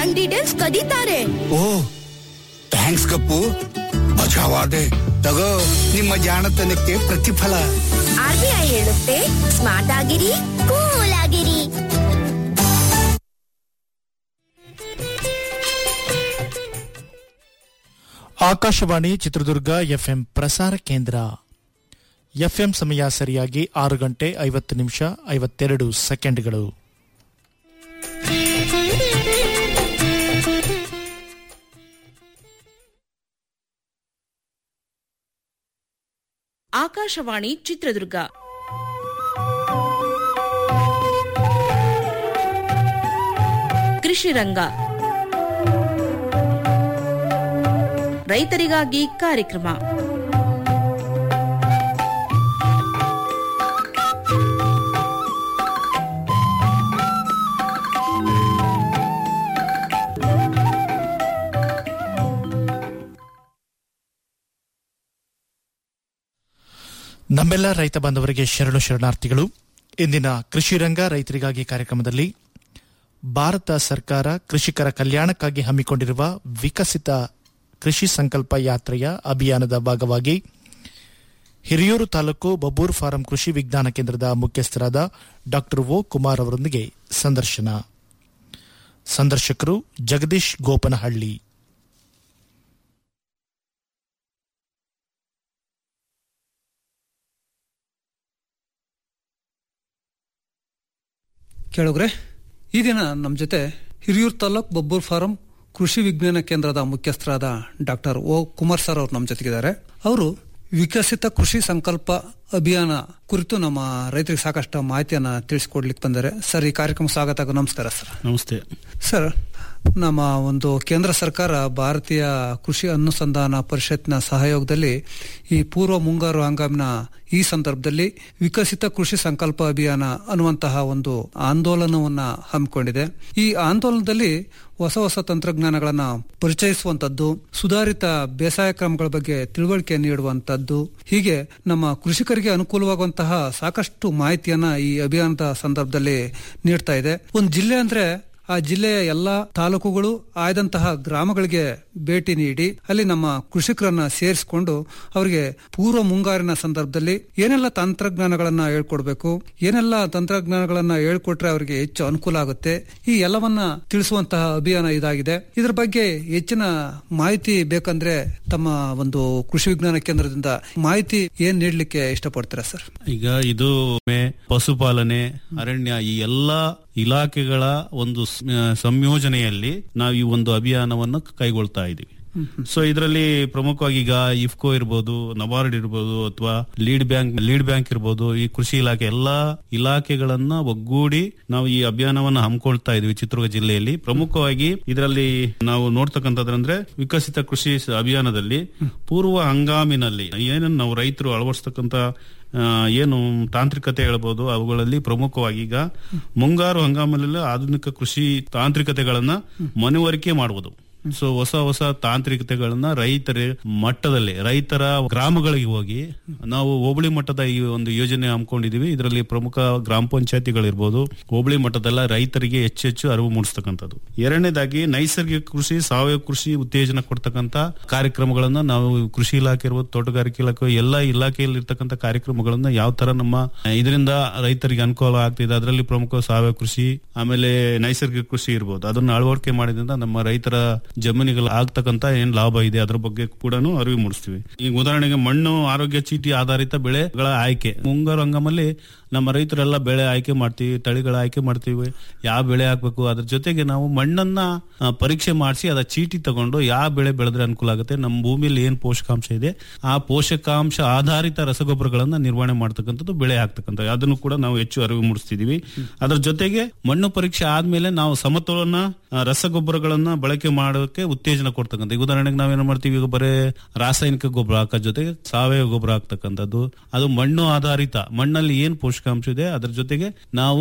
Bank details ಕದೀತಾರೆ ಓ thanks ಕಪ್ಪು ಬಚಾವಾದೆ ತಗೋ ನಿಮ್ಮ ಜಾಣತನಕ್ಕೆ ಪ್ರತಿಫಲ ಆರ್ ಬಿ ಐ ಹೇಳುತ್ತೆ ಸ್ಮಾರ್ಟ್ ಆಗಿರಿ ಕೂಲ್ ಆಗಿರಿ ಆಕಾಶವಾಣಿ ಚಿತ್ರದುರ್ಗ ಎಫ್ಎಂ ಪ್ರಸಾರ ಕೇಂದ್ರ ಎಫ್ಎಂ ಸಮಯ ಸರಿಯಾಗಿ ಆರು ಗಂಟೆ ಐವತ್ತು ನಿಮಿಷ ಐವತ್ತೆರಡು ಸೆಕೆಂಡ್ಗಳು ಆಕಾಶವಾಣಿ ಚಿತ್ರದುರ್ಗ ಕೃಷಿ ರಂಗ ರೈತರಿಗಾಗಿ ಕಾರ್ಯಕ್ರಮ ನಮ್ಮೆಲ್ಲ ರೈತ ಬಾಂಧವರಿಗೆ ಶರಣು ಶರಣಾರ್ಥಿಗಳು ಇಂದಿನ ಕೃಷಿ ರಂಗ ರೈತರಿಗಾಗಿ ಕಾರ್ಯಕ್ರಮದಲ್ಲಿ ಭಾರತ ಸರ್ಕಾರ ಕೃಷಿಕರ ಕಲ್ಯಾಣಕ್ಕಾಗಿ ಹಮ್ಮಿಕೊಂಡಿರುವ ವಿಕಸಿತ ಕೃಷಿ ಸಂಕಲ್ಪ ಯಾತ್ರೆಯ ಅಭಿಯಾನದ ಭಾಗವಾಗಿ ಹಿರಿಯೂರು ತಾಲೂಕು ಬಬ್ಬೂರ್ ಫಾರಂ ಕೃಷಿ ವಿಜ್ಞಾನ ಕೇಂದ್ರದ ಮುಖ್ಯಸ್ಥರಾದ ಡಾಕ್ಟರ್ ಓ ಕುಮಾರ್ ಅವರೊಂದಿಗೆ ಸಂದರ್ಶನ ಸಂದರ್ಶಕರು ಜಗದೀಶ್ ಗೋಪನಹಳ್ಳಿ ಕೇಳುಗ್ರೆ ಈ ದಿನ ನಮ್ಮ ಜೊತೆ ಹಿರಿಯೂರು ತಾಲೂಕ್ ಬಬ್ಬೂರ್ ಫಾರಂ ಕೃಷಿ ವಿಜ್ಞಾನ ಕೇಂದ್ರದ ಮುಖ್ಯಸ್ಥರಾದ ಡಾಕ್ಟರ್ ಓ ಕುಮಾರ್ ಸರ್ ಅವರು ನಮ್ಮ ಜೊತೆಗಿದ್ದಾರೆ ಅವರು ವಿಕಸಿತ ಕೃಷಿ ಸಂಕಲ್ಪ ಅಭಿಯಾನ ಕುರಿತು ನಮ್ಮ ರೈತರಿಗೆ ಸಾಕಷ್ಟು ಮಾಹಿತಿಯನ್ನ ತಿಳಿಸಿಕೊಡ್ಲಿಕ್ಕೆ ಬಂದರೆ ಸರ್ ಈ ಕಾರ್ಯಕ್ರಮ ಸ್ವಾಗತ ನಮಸ್ಕಾರ ಸರ್ ನಮಸ್ತೆ ಸರ್ ನಮ್ಮ ಒಂದು ಕೇಂದ್ರ ಸರ್ಕಾರ ಭಾರತೀಯ ಕೃಷಿ ಅನುಸಂಧಾನ ಪರಿಷತ್ನ ಸಹಯೋಗದಲ್ಲಿ ಈ ಪೂರ್ವ ಮುಂಗಾರು ಹಂಗಾಮಿನ ಈ ಸಂದರ್ಭದಲ್ಲಿ ವಿಕಸಿತ ಕೃಷಿ ಸಂಕಲ್ಪ ಅಭಿಯಾನ ಅನ್ನುವಂತಹ ಒಂದು ಆಂದೋಲನವನ್ನ ಹಮ್ಮಿಕೊಂಡಿದೆ ಈ ಆಂದೋಲನದಲ್ಲಿ ಹೊಸ ಹೊಸ ತಂತ್ರಜ್ಞಾನಗಳನ್ನ ಪರಿಚಯಿಸುವಂತದ್ದು ಸುಧಾರಿತ ಬೇಸಾಯ ಕ್ರಮಗಳ ಬಗ್ಗೆ ತಿಳುವಳಿಕೆ ನೀಡುವಂತದ್ದು ಹೀಗೆ ನಮ್ಮ ಕೃಷಿಕರಿಗೆ ಅನುಕೂಲವಾಗುವಂತಹ ಸಾಕಷ್ಟು ಮಾಹಿತಿಯನ್ನ ಈ ಅಭಿಯಾನದ ಸಂದರ್ಭದಲ್ಲಿ ನೀಡ್ತಾ ಇದೆ ಒಂದು ಜಿಲ್ಲೆ ಅಂದ್ರೆ ಆ ಜಿಲ್ಲೆಯ ಎಲ್ಲಾ ತಾಲೂಕುಗಳು ಆಯ್ದಂತಹ ಗ್ರಾಮಗಳಿಗೆ ಭೇಟಿ ನೀಡಿ ಅಲ್ಲಿ ನಮ್ಮ ಕೃಷಿಕರನ್ನ ಸೇರಿಸಿಕೊಂಡು ಅವರಿಗೆ ಪೂರ್ವ ಮುಂಗಾರಿನ ಸಂದರ್ಭದಲ್ಲಿ ಏನೆಲ್ಲ ತಂತ್ರಜ್ಞಾನಗಳನ್ನ ಹೇಳ್ಕೊಡ್ಬೇಕು ಏನೆಲ್ಲ ತಂತ್ರಜ್ಞಾನಗಳನ್ನ ಹೇಳ್ಕೊಟ್ರೆ ಅವರಿಗೆ ಹೆಚ್ಚು ಅನುಕೂಲ ಆಗುತ್ತೆ ಈ ಎಲ್ಲವನ್ನ ತಿಳಿಸುವಂತಹ ಅಭಿಯಾನ ಇದಾಗಿದೆ ಇದರ ಬಗ್ಗೆ ಹೆಚ್ಚಿನ ಮಾಹಿತಿ ಬೇಕಂದ್ರೆ ತಮ್ಮ ಒಂದು ಕೃಷಿ ವಿಜ್ಞಾನ ಕೇಂದ್ರದಿಂದ ಮಾಹಿತಿ ಏನ್ ನೀಡಲಿಕ್ಕೆ ಇಷ್ಟಪಡ್ತೀರಾ ಸರ್ ಈಗ ಇದು ಮೇ, ಪಶುಪಾಲನೆ ಅರಣ್ಯ ಈ ಎಲ್ಲಾ ಇಲಾಖೆಗಳ ಒಂದು ಸ್- ಸಂಯೋಜನೆಯಲ್ಲಿ ನಾವು ಈ ಒಂದು ಅಭಿಯಾನವನ್ನು ಕೈಗೊಳ್ತಾ ಇದ್ದೀವಿ ಸೊ ಇದರಲ್ಲಿ ಪ್ರಮುಖವಾಗಿ ಈಗ ಇಫ್ಕೋ ಇರ್ಬೋದು ನಬಾರ್ಡ್ ಇರ್ಬೋದು ಅಥವಾ ಲೀಡ್ ಬ್ಯಾಂಕ್ ಲೀಡ್ ಬ್ಯಾಂಕ್ ಇರ್ಬೋದು ಈ ಕೃಷಿ ಇಲಾಖೆ ಎಲ್ಲಾ ಇಲಾಖೆಗಳನ್ನ ಒಗ್ಗೂಡಿ ನಾವು ಈ ಅಭಿಯಾನವನ್ನು ಹಮ್ಮಿಕೊಳ್ತಾ ಇದೀವಿ ಚಿತ್ರದುರ್ಗ ಜಿಲ್ಲೆಯಲ್ಲಿ ಪ್ರಮುಖವಾಗಿ ಇದರಲ್ಲಿ ನಾವು ನೋಡ್ತಕ್ಕಂಥದ್ರಂದ್ರೆ ವಿಕಸಿತ ಕೃಷಿ ಸ- ಅಭಿಯಾನದಲ್ಲಿ ಪೂರ್ವ ಹಂಗಾಮಿನಲ್ಲಿ ಏನನ್ನು ನಾವು ರೈತರು ಅಳವಡಿಸ್ತಕ್ಕಂಥ ಆ, ಏನು ತಾಂತ್ರಿಕತೆ ಹೇಳ್ಬೋದು ಅವುಗಳಲ್ಲಿ ಪ್ರಮುಖವಾಗಿ ಈಗ ಮುಂಗಾರು ಹಂಗಾಮಲ್ಲಿ ಆಧುನಿಕ ಕೃಷಿ ತಾಂತ್ರಿಕತೆಗಳನ್ನ ಮನವರಿಕೆ ಮಾಡುವುದು ಸೊ ಹೊಸ ಹೊಸ ತಾಂತ್ರಿಕತೆಗಳನ್ನ ರೈತರ ಮಟ್ಟದಲ್ಲಿ ರೈತರ ಗ್ರಾಮಗಳಿಗೆ ಹೋಗಿ ನಾವು ಹೋಬಳಿ ಮಟ್ಟದ ಈ ಒಂದು ಯೋಜನೆ ಹಮ್ಮಿಕೊಂಡಿದೀವಿ ಇದರಲ್ಲಿ ಪ್ರಮುಖ ಗ್ರಾಮ ಪಂಚಾಯತಿಗಳಿರ್ಬೋದು ಹೋಬಳಿ ಮಟ್ಟದಲ್ಲ ರೈತರಿಗೆ ಹೆಚ್ಚು ಹೆಚ್ಚು ಅರಿವು ಮೂಡಿಸ್ತಕ್ಕಂಥದ್ದು ಎರಡನೇದಾಗಿ ನೈಸರ್ಗಿಕ ಕೃಷಿ ಸಾವಯವ ಕೃಷಿ ಉತ್ತೇಜನ ಕೊಡ್ತಕ್ಕಂಥ ಕಾರ್ಯಕ್ರಮಗಳನ್ನ ನಾವು ಕೃಷಿ ಇಲಾಖೆ ಇರ್ಬೋದು ತೋಟಗಾರಿಕೆ ಇಲಾಖೆ ಎಲ್ಲ ಇಲಾಖೆಯಲ್ಲಿ ಇರ್ತಕ್ಕಂಥ ಕಾರ್ಯಕ್ರಮಗಳನ್ನ ಯಾವ ತರ ನಮ್ಮ ಇದರಿಂದ ರೈತರಿಗೆ ಅನುಕೂಲ ಆಗ್ತಿದೆ ಅದರಲ್ಲಿ ಪ್ರಮುಖ ಸಾವಯವ ಕೃಷಿ ಆಮೇಲೆ ನೈಸರ್ಗಿಕ ಕೃಷಿ ಇರ್ಬೋದು ಅದನ್ನ ಅಳವಡಿಕೆ ಮಾಡಿದ್ರಿಂದ ನಮ್ಮ ರೈತರ ಜಮೀನುಗಳು ಆಗ್ತಕ್ಕಂತ ಏನ್ ಲಾಭ ಇದೆ ಅದ್ರ ಬಗ್ಗೆ ಕೂಡ ಅರಿವು ಮೂಡಿಸ್ತೀವಿ ಈಗ ಉದಾಹರಣೆಗೆ ಮಣ್ಣು ಆರೋಗ್ಯ ಚೀಟಿ ಆಧಾರಿತ ಬೆಳೆಗಳ ಆಯ್ಕೆ ಮುಂಗಾರು ಹಂಗಾಮಲ್ಲಿ ನಮ್ಮ ರೈತರೆಲ್ಲ ಬೆಳೆ ಆಯ್ಕೆ ಮಾಡ್ತೀವಿ ತಳಿಗಳ ಆಯ್ಕೆ ಮಾಡ್ತೀವಿ ಯಾವ ಬೆಳೆ ಹಾಕ್ಬೇಕು ಅದ್ರ ಜೊತೆಗೆ ನಾವು ಮಣ್ಣನ್ನ ಆ, ಪರೀಕ್ಷೆ ಮಾಡಿಸಿ ಅದ ಚೀಟಿ ತಗೊಂಡು ಯಾವ ಬೆಳೆ ಬೆಳೆದ್ರೆ ಅನುಕೂಲ ಆಗುತ್ತೆ ನಮ್ಮ ಭೂಮಿಯಲ್ಲಿ ಏನ್ ಪೋಷಕಾಂಶ ಇದೆ ಆ ಪೋಷಕಾಂಶ ಆಧಾರಿತ ರಸಗೊಬ್ಬರಗಳನ್ನ ನಿರ್ವಹಣೆ ಮಾಡ್ತಕ್ಕಂಥದ್ದು ಬೆಳೆ ಹಾಕ್ತಕ್ಕಂಥ ಅದನ್ನು ಕೂಡ ನಾವು ಹೆಚ್ಚು ಅರಿವು ಮೂಡಿಸ್ತಿದೀವಿ ಅದ್ರ ಜೊತೆಗೆ ಮಣ್ಣು ಪರೀಕ್ಷೆ ಆದ್ಮೇಲೆ ನಾವು ಸಮತೋಲನ ಆ, ರಸಗೊಬ್ಬರಗಳನ್ನ ಬಳಕೆ ಮಾಡೋಕೆ ಉತ್ತೇಜನ ಕೊಡ್ತಕ್ಕಂಥ ಈಗ ಉದಾಹರಣೆಗೆ ನಾವೇನು ಮಾಡ್ತೀವಿ ಈಗ ಬರೇ ರಾಸಾಯನಿಕ ಗೊಬ್ಬರ ಹಾಕೋ ಜೊತೆಗೆ ಸಾವಯವ ಗೊಬ್ಬರ ಹಾಕ್ತಕ್ಕಂಥದ್ದು ಅದು ಮಣ್ಣು ಆಧಾರಿತ ಮಣ್ಣಲ್ಲಿ ಏನ್ ಪೋಷಕಾಂಶ ಇದೆ ಅದ್ರ ಜೊತೆಗೆ ನಾವು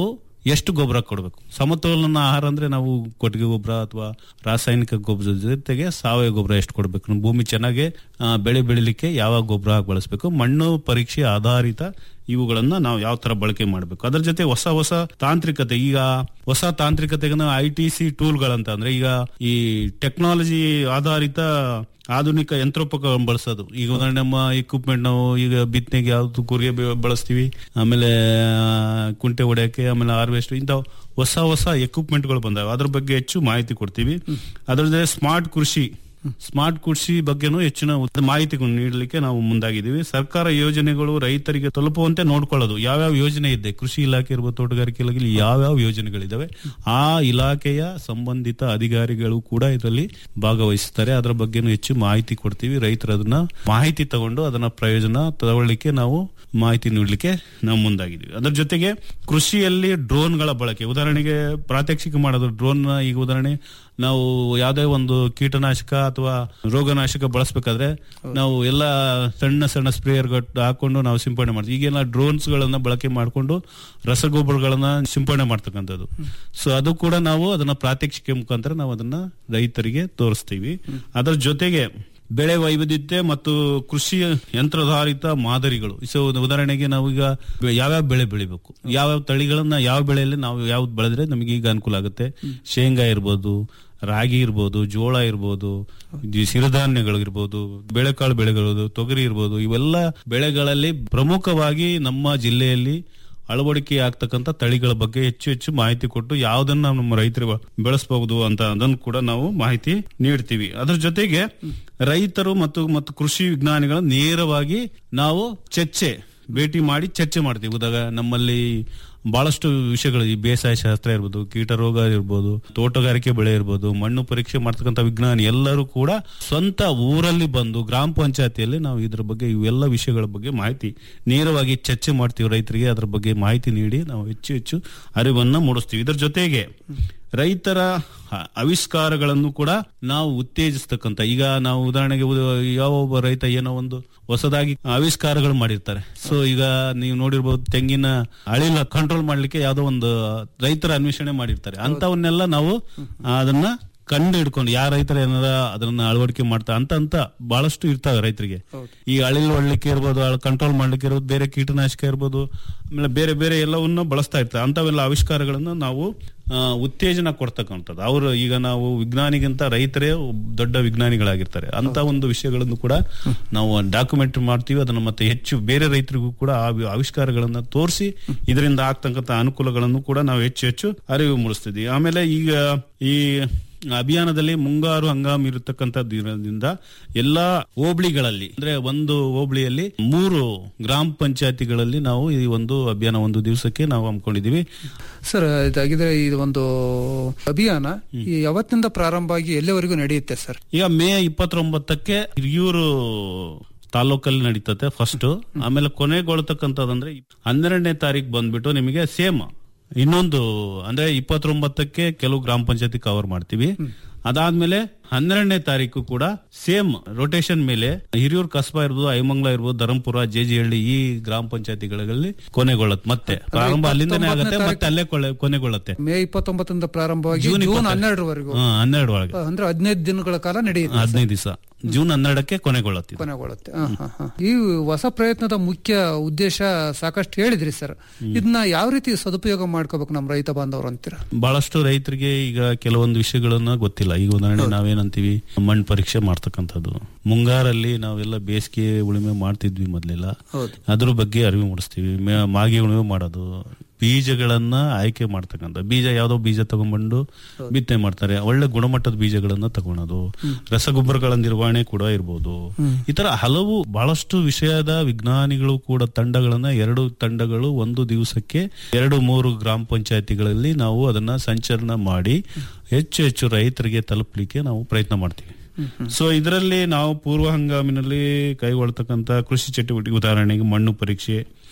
ಎಷ್ಟು ಗೊಬ್ಬರ ಕೊಡಬೇಕು ಸಮತೋಲನ ಆಹಾರ ಅಂದ್ರೆ ನಾವು ಕೊಟ್ಟಿಗೆ ಗೊಬ್ಬರ ಅಥವಾ ರಾಸಾಯನಿಕ ಗೊಬ್ಬರದ ಜೊತೆಗೆ ಸಾವಯವ ಗೊಬ್ಬರ ಎಷ್ಟು ಕೊಡಬೇಕು ನಮ್ಮ ಭೂಮಿ ಚೆನ್ನಾಗಿ ಆ, ಬೆಳೆ ಬೆಳಿಲಿಕ್ಕೆ ಯಾವ ಗೊಬ್ಬರ ಹಾಕಿ ಬಳಸಬೇಕು ಮಣ್ಣು ಪರೀಕ್ಷೆ ಆಧಾರಿತ ಇವುಗಳನ್ನ ನಾವು ಯಾವ ತರ ಬಳಕೆ ಮಾಡಬೇಕು ಅದರ ಜೊತೆ ಹೊಸ ಹೊಸ ತಾಂತ್ರಿಕತೆ ಈಗ ಹೊಸ ತಾಂತ್ರಿಕತೆಗೆ ಐ ಟಿ ಸಿ ಟೂಲ್ಗಳಂತ ಅಂದ್ರೆ ಈಗ ಈ ಟೆಕ್ನಾಲಜಿ ಆಧಾರಿತ ಆಧುನಿಕ ಯಂತ್ರೋಪಕರಣ ಬಳಸೋದು ಈಗ ಉದಾಹರಣೆ ನಮ್ಮ ಇಕ್ವಿಪ್ಮೆಂಟ್ ನಾವು ಈಗ ಬಿತ್ತನೆಗೆ ಯಾವ್ದು ಕೂರಿಗೆ ಬೆ- ಬಳಸ್ತೀವಿ ಆಮೇಲೆ ಆ, ಕುಂಟೆ ಹೊಡೆಯಕ್ಕೆ ಆಮೇಲೆ ಹಾರ್ವೆಸ್ಟ್ ಇಂಥ ಹೊಸ ಹೊಸ ಎಕ್ವಿಪ್ಮೆಂಟ್ಗಳು ಬಂದಾವೆ ಅದ್ರ ಬಗ್ಗೆ ಹೆಚ್ಚು ಮಾಹಿತಿ ಕೊಡ್ತೀವಿ ಅದರ ಜೊತೆ ಸ್ಮಾರ್ಟ್ ಕೃಷಿ ಸ್ಮಾರ್ಟ್ ಕೃಷಿ ಬಗ್ಗೆನೂ ಹೆಚ್ಚಿನ ಉತ್ತ- ಮಾಹಿತಿ ನೀಡಲಿಕ್ಕೆ ನಾವು ಮುಂದಾಗಿದ್ದೀವಿ ಸರ್ಕಾರ ಯೋಜನೆಗಳು ರೈತರಿಗೆ ತಲುಪುವಂತೆ ನೋಡ್ಕೊಳ್ಳೋದು ಯಾವ್ಯಾವ ಯೋಜನೆ ಇದೆ ಕೃಷಿ ಇಲಾಖೆ ಇರ್ಬೋದು ತೋಟಗಾರಿಕೆ ಇಲಾಖೆ ಇಲ್ಲಿ ಯಾವ್ಯಾವ ಯೋಜನೆಗಳಿದಾವೆ ಆ ಇಲಾಖೆಯ ಸಂಬಂಧಿತ ಅಧಿಕಾರಿಗಳು ಕೂಡ ಇದರಲ್ಲಿ ಭಾಗವಹಿಸ್ತಾರೆ ಅದರ ಬಗ್ಗೆನೂ ಹೆಚ್ಚು ಮಾಹಿತಿ ಕೊಡ್ತೀವಿ ರೈತರು ಅದನ್ನ ಮಾಹಿತಿ ತಗೊಂಡು ಅದನ್ನ ಪ್ರಯೋಜನ ತಗೊಳ್ಳಿಕ್ಕೆ ನಾವು ಮಾಹಿತಿ ನೀಡಲಿಕ್ಕೆ ನಾವು ಮುಂದಾಗಿದ್ದೀವಿ ಅದರ ಜೊತೆಗೆ ಕೃಷಿಯಲ್ಲಿ ಡ್ರೋನ್ಗಳ ಬಳಕೆ ಉದಾಹರಣೆಗೆ ಪ್ರಾತ್ಯಕ್ಷಿಕೆ ಮಾಡೋದು ಡ್ರೋನ್ ಈಗ ಉದಾಹರಣೆ ನಾವು ಯಾವುದೇ ಒಂದು ಕೀಟನಾಶಕ ಅಥವಾ ರೋಗನಾಶಕ ಬಳಸಬೇಕಾದ್ರೆ ನಾವು ಎಲ್ಲ ಸಣ್ಣ ಸಣ್ಣ ಸ್ಪ್ರೇಯರ್ ಹಾಕೊಂಡು ನಾವು ಸಿಂಪಡಣೆ ಮಾಡ್ತೀವಿ ಈಗೆಲ್ಲ ಡ್ರೋನ್ಸ್ ಗಳನ್ನ ಬಳಕೆ ಮಾಡಿಕೊಂಡು ರಸಗೊಬ್ಬರಗಳನ್ನ ಸಿಂಪಡಣೆ ಮಾಡ್ತಕ್ಕಂಥದ್ದು ಸೊ ಅದು ಕೂಡ ನಾವು ಅದನ್ನ ಪ್ರಾತ್ಯಕ್ಷಿಕೆ ಮುಖಾಂತರ ನಾವು ಅದನ್ನ ರೈತರಿಗೆ ತೋರಿಸ್ತೀವಿ ಅದರ ಜೊತೆಗೆ ಬೆಳೆ ವೈವಿಧ್ಯತೆ ಮತ್ತು ಕೃಷಿ ಯಂತ್ರಧಾರಿತ ಮಾದರಿಗಳು ಸೊ ಉದಾಹರಣೆಗೆ ನಾವು ಈಗ ಯಾವ್ಯಾವ ಬೆಳೆ ಬೆಳಿಬೇಕು ಯಾವ್ಯಾವ ತಳಿಗಳನ್ನ ಯಾವ ಬೆಳೆಯಲ್ಲಿ ನಾವು ಯಾವ್ದು ಬೆಳೆದ್ರೆ ನಮಗೆ ಈಗ ಅನುಕೂಲ ಆಗುತ್ತೆ ಶೇಂಗಾ ಇರ್ಬೋದು ರಾಗಿ ಇರ್ಬೋದು ಜೋಳ ಇರ್ಬೋದು ಈ ಸಿರಿಧಾನ್ಯಗಳು ಇರ್ಬೋದು ಬೇಳೆಕಾಳು ಬೆಳೆಗಳು ತೊಗರಿ ಇರ್ಬೋದು ಇವೆಲ್ಲ ಬೆಳೆಗಳಲ್ಲಿ ಪ್ರಮುಖವಾಗಿ ನಮ್ಮ ಜಿಲ್ಲೆಯಲ್ಲಿ ಅಳವಡಿಕೆ ಆಗ್ತಕ್ಕಂಥ ತಳಿಗಳ ಬಗ್ಗೆ ಹೆಚ್ಚು ಹೆಚ್ಚು ಮಾಹಿತಿ ಕೊಟ್ಟು ಯಾವ್ದನ್ನ ನಮ್ಮ ರೈತರು ಬೆಳೆಸಬಹುದು ಅಂತ ಅದನ್ನು ಕೂಡ ನಾವು ಮಾಹಿತಿ ನೀಡ್ತೀವಿ ಅದ್ರ ಜೊತೆಗೆ ರೈತರು ಮತ್ತು ಮತ್ತು ಕೃಷಿ ವಿಜ್ಞಾನಿಗಳ ನೇರವಾಗಿ ನಾವು ಚರ್ಚೆ ಭೇಟಿ ಮಾಡಿ ಚರ್ಚೆ ಮಾಡ್ತೀವಿ ಉದಾಗ ನಮ್ಮಲ್ಲಿ ಬಹಳಷ್ಟು ವಿಷಯಗಳು ಈ ಬೇಸಾಯ ಶಾಸ್ತ್ರ ಇರ್ಬೋದು ಕೀಟ ರೋಗ ಇರ್ಬೋದು ತೋಟಗಾರಿಕೆ ಬೆಳೆ ಇರ್ಬೋದು ಮಣ್ಣು ಪರೀಕ್ಷೆ ಮಾಡ್ತಕ್ಕಂಥ ವಿಜ್ಞಾನಿ ಎಲ್ಲರೂ ಕೂಡ ಸ್ವಂತ ಊರಲ್ಲಿ ಬಂದು ಗ್ರಾಮ ಪಂಚಾಯತಿಯಲ್ಲಿ ನಾವು ಇದ್ರ ಬಗ್ಗೆ ಇವೆಲ್ಲ ವಿಷಯಗಳ ಬಗ್ಗೆ ಮಾಹಿತಿ ನೇರವಾಗಿ ಚರ್ಚೆ ಮಾಡ್ತೀವಿ ರೈತರಿಗೆ ಅದ್ರ ಬಗ್ಗೆ ಮಾಹಿತಿ ನೀಡಿ ನಾವು ಹೆಚ್ಚು ಹೆಚ್ಚು ಅರಿವನ್ನ ಮೂಡಿಸ್ತೀವಿ ಇದ್ರ ಜೊತೆಗೆ ರೈತರ ಹ- ಆವಿಷ್ಕಾರಗಳನ್ನು ಕೂಡ ನಾವು ಉತ್ತೇಜಿಸ್ತಕ್ಕಂಥ ಈಗ ನಾವು ಉದಾಹರಣೆಗೆ ಉದ- ಯಾವ ಒಬ್ಬ ರೈತ ಏನೋ ಒಂದು ಹೊಸದಾಗಿ ಆವಿಷ್ಕಾರಗಳು ಮಾಡಿರ್ತಾರೆ ಸೊ ಈಗ ನೀವು ನೋಡಿರ್ಬೋದು ತೆಂಗಿನ ಅಳಿಲ ಕಂಟ್ರೋಲ್ ಮಾಡ್ಲಿಕ್ಕೆ ಯಾವ್ದೋ ಒಂದು ರೈತರ ಅನ್ವೇಷಣೆ ಮಾಡಿರ್ತಾರೆ ಅಂತವನ್ನೆಲ್ಲ ನಾವು ಅದನ್ನ ಕಂಡು ಹಿಡ್ಕೊಂಡು ಯಾವ ರೈತರ ಏನಾರ ಅದನ್ನ ಅಳವಡಿಕೆ ಮಾಡ್ತಾ ಅಂತ ಅಂತ ಬಹಳಷ್ಟು ಇರ್ತಾವೆ ರೈತರಿಗೆ ಈ ಅಳಿಲ್ ಹೊಡ್ಲಿಕ್ಕೆ ಇರ್ಬೋದು ಕಂಟ್ರೋಲ್ ಮಾಡ್ಲಿಕ್ಕೆ ಇರ್ಬೋದು ಬೇರೆ ಕೀಟನಾಶಕ ಇರ್ಬೋದು ಆಮೇಲೆ ಬೇರೆ ಬೇರೆ ಎಲ್ಲವನ್ನ ಬಳಸ್ತಾ ಇರ್ತಾರೆ ಅಂತವೆಲ್ಲ ಆವಿಷ್ಕಾರಗಳನ್ನ ನಾವು ಆ, ಉತ್ತೇಜನ ಕೊಡ್ತಕ್ಕಂಥದ್ದು ಅವರು ಈಗ ನಾವು ವಿಜ್ಞಾನಿಗಿಂತ ರೈತರೇ ಒಬ್- ದೊಡ್ಡ ವಿಜ್ಞಾನಿಗಳಾಗಿರ್ತಾರೆ ಅಂತ ಒಂದು ವಿಷಯಗಳನ್ನು ಕೂಡ ನಾವು ಡಾಕ್ಯುಮೆಂಟ್ ಮಾಡ್ತೀವಿ ಅದನ್ನ ಮತ್ತೆ ಹೆಚ್ಚು ಬೇರೆ ರೈತರಿಗೂ ಕೂಡ ಆ ವಿ- ಆವಿಷ್ಕಾರಗಳನ್ನ ತೋರಿಸಿ ಇದರಿಂದ ಆಗ್ತಕ್ಕಂಥ ಅನುಕೂಲಗಳನ್ನು ಕೂಡ ನಾವು ಹೆಚ್ಚು ಹೆಚ್ಚು ಅರಿವು ಮೂಡಿಸ್ತಿದ್ವಿ ಆಮೇಲೆ ಈಗ ಈ ಅಭಿಯಾನದಲ್ಲಿ ಮುಂಗಾರು ಹಂಗಾಮು ಇರತಕ್ಕಂಥ ದಿನದಿಂದ ಎಲ್ಲಾ ಹೋಬಳಿಗಳಲ್ಲಿ ಅಂದ್ರೆ ಒಂದು ಹೋಬಳಿಯಲ್ಲಿ ಮೂರು ಗ್ರಾಮ ಪಂಚಾಯತಿಗಳಲ್ಲಿ ನಾವು ಈ ಒಂದು ಅಭಿಯಾನ ಒಂದು ದಿವಸಕ್ಕೆ ನಾವು ಹಮ್ಮಿಕೊಂಡಿದೀವಿ ಸರ್ ಇದಾಗಿದ್ರೆ ಇದು ಒಂದು ಅಭಿಯಾನ ಈ ಯಾವತ್ತಿನಿಂದ ಪ್ರಾರಂಭ ಆಗಿ ಎಲ್ಲಿವರೆಗೂ ನಡೆಯುತ್ತೆ ಸರ್ ಈಗ ಮೇ ಇಪ್ಪತ್ತೊಂಬತ್ತಕ್ಕೆ ಹಿರಿಯೂರು ತಾಲೂಕಲ್ಲಿ ನಡೀತತೆ ಫಸ್ಟ್ ಆಮೇಲೆ ಕೊನೆಗೊಳ್ತಕ್ಕಂಥದ್ದಂದ್ರೆ ಹನ್ನೆರಡನೇ ತಾರೀಕು ಬಂದ್ಬಿಟ್ಟು ನಿಮಗೆ ಸೇಮ್ ಇನ್ನೊಂದು ಅಂದ್ರೆ ಇಪ್ಪತ್ತೊಂಬತ್ತಕ್ಕೆ ಕೆಲವು ಗ್ರಾಮ ಪಂಚಾಯತಿ ಕವರ್ ಮಾಡ್ತೀವಿ ಅದಾದ್ಮೇಲೆ ಹನ್ನೆರಡನೇ ತಾರೀಕು ಕೂಡ ಸೇಮ್ ರೊಟೇಷನ್ ಮೇಲೆ ಹಿರಿಯೂರು ಕಸ್ಬಾ ಇರ್ಬೋದು ಐಮಂಗ್ಲ ಇರ್ಬೋದು ಧರಂಪುರ ಜೆಜಿಹಳ್ಳಿ ಈ ಗ್ರಾಮ ಪಂಚಾಯತಿಗಳಲ್ಲಿ ಕೊನೆಗೊಳ್ಳತ್ತೆ ಮತ್ತೆ ಪ್ರಾರಂಭ ಅಲ್ಲಿಂದನೇ ಆಗುತ್ತೆ ಮತ್ತೆ ಅಲ್ಲೇ ಕೊಳ್ಳೆ- ಕೊನೆಗೊಳ್ಳುತ್ತೆ ಮೇ ಇಪ್ಪತ್ತೊಂಬತ್ತರಿಂದ ಪ್ರಾರಂಭವಾಗಿ ಜೂನ್ ಜೂನ್ ಇಪ್ಪತ್ತೆರಡು. ಹನ್ನೆರಡರವರೆಗೂ ಹಾ, ಹನ್ನೆರಡು ಒಳಗೆ ಅಂದ್ರೆ ಹದಿನೈದು ದಿನಗಳ ಕಾಲ ನಡೆಯುತ್ತೆ ಹದಿನೈದು ದಿವಸ ಜೂನ್ ಹನ್ನೆರಡಕ್ಕೆ ಕೊನೆಗೊಳ್ಳುತ್ತೆ ಇದು. ಕೊನೆಗೊಳ್ಳುತ್ತೆ ಹ, ಹ, ಹ. ಈ ಹೊಸ ಪ್ರಯತ್ನದ ಮುಖ್ಯ ಉದ್ದೇಶ ಸಾಕಷ್ಟು ಹೇಳಿದ್ರಿ ಸರ್ ಇದನ್ನ ಯಾವ ರೀತಿ ಸದುಪಯೋಗ ಮಾಡ್ಕೋಬೇಕು ನಮ್ಮ ರೈತ ಬಾಂಧವರು ಅಂತೀರಾ ಬಹಳಷ್ಟು ರೈತರಿಗೆ ಈಗ ಕೆಲವೊಂದು ವಿಷಯಗಳನ್ನ ಗೊತ್ತಿಲ್ಲ ಈಗ ಉದಾಹರಣೆ ನಾವೇನಂತೀವಿ ಮಣ್ಣು ಪರೀಕ್ಷೆ ಮಾಡ್ತಕ್ಕಂಥದ್ದು ಮುಂಗಾರಲ್ಲಿ ನಾವೆಲ್ಲ ಬೇಸಿಗೆ ಉಳುಮೆ ಮಾಡ್ತಿದ್ವಿ ಮೊದ್ಲೆಲ್ಲ ಹೌದು. ಅದ್ರ ಬಗ್ಗೆ ಅರಿವು ಮೂಡಿಸ್ತೀವಿ ಮೇ- ಮಾಗಿ ಉಳುಮೆ ಮಾಡೋದು ಬೀಜಗಳನ್ನ ಆಯ್ಕೆ ಮಾಡ್ತಕ್ಕಂಥ ಬೀಜ ಯಾವ್ದೋ ಬೀಜ ತಗೊಂಡ್ಬಂದು ಬಿತ್ತನೆ ಮಾಡ್ತಾರೆ ಒಳ್ಳೆ ಗುಣಮಟ್ಟದ ಬೀಜಗಳನ್ನ ತಗೊಳೋದು ರಸಗೊಬ್ಬರಗಳ ನಿರ್ವಹಣೆ ಕೂಡ ಇರ್ಬೋದು ಈ ತರ ಹಲವು ಬಹಳಷ್ಟು ವಿಷಯದ ವಿಜ್ಞಾನಿಗಳು ಕೂಡ ತಂಡಗಳನ್ನ ಎರಡು ತಂಡಗಳು ಒಂದು ದಿವಸಕ್ಕೆ ಎರಡು ಮೂರು ಗ್ರಾಮ ಪಂಚಾಯತಿಗಳಲ್ಲಿ ನಾವು ಅದನ್ನ ಸಂಚಲನ ಮಾಡಿ ಹೆಚ್ಚು ಹೆಚ್ಚು ರೈತರಿಗೆ ತಲುಪಲಿಕ್ಕೆ ನಾವು ಪ್ರಯತ್ನ ಮಾಡ್ತೀವಿ ಸೊ ಇದರಲ್ಲಿ ನಾವು ಪೂರ್ವ ಹಂಗಾಮಿನಲ್ಲಿ ಕೈಗೊಳ್ತಕ್ಕಂತ ಕೃಷಿ ಚಟುವಟಿಕೆ ಉದಾಹರಣೆಗೆ ಮಣ್ಣು ಪರೀಕ್ಷೆ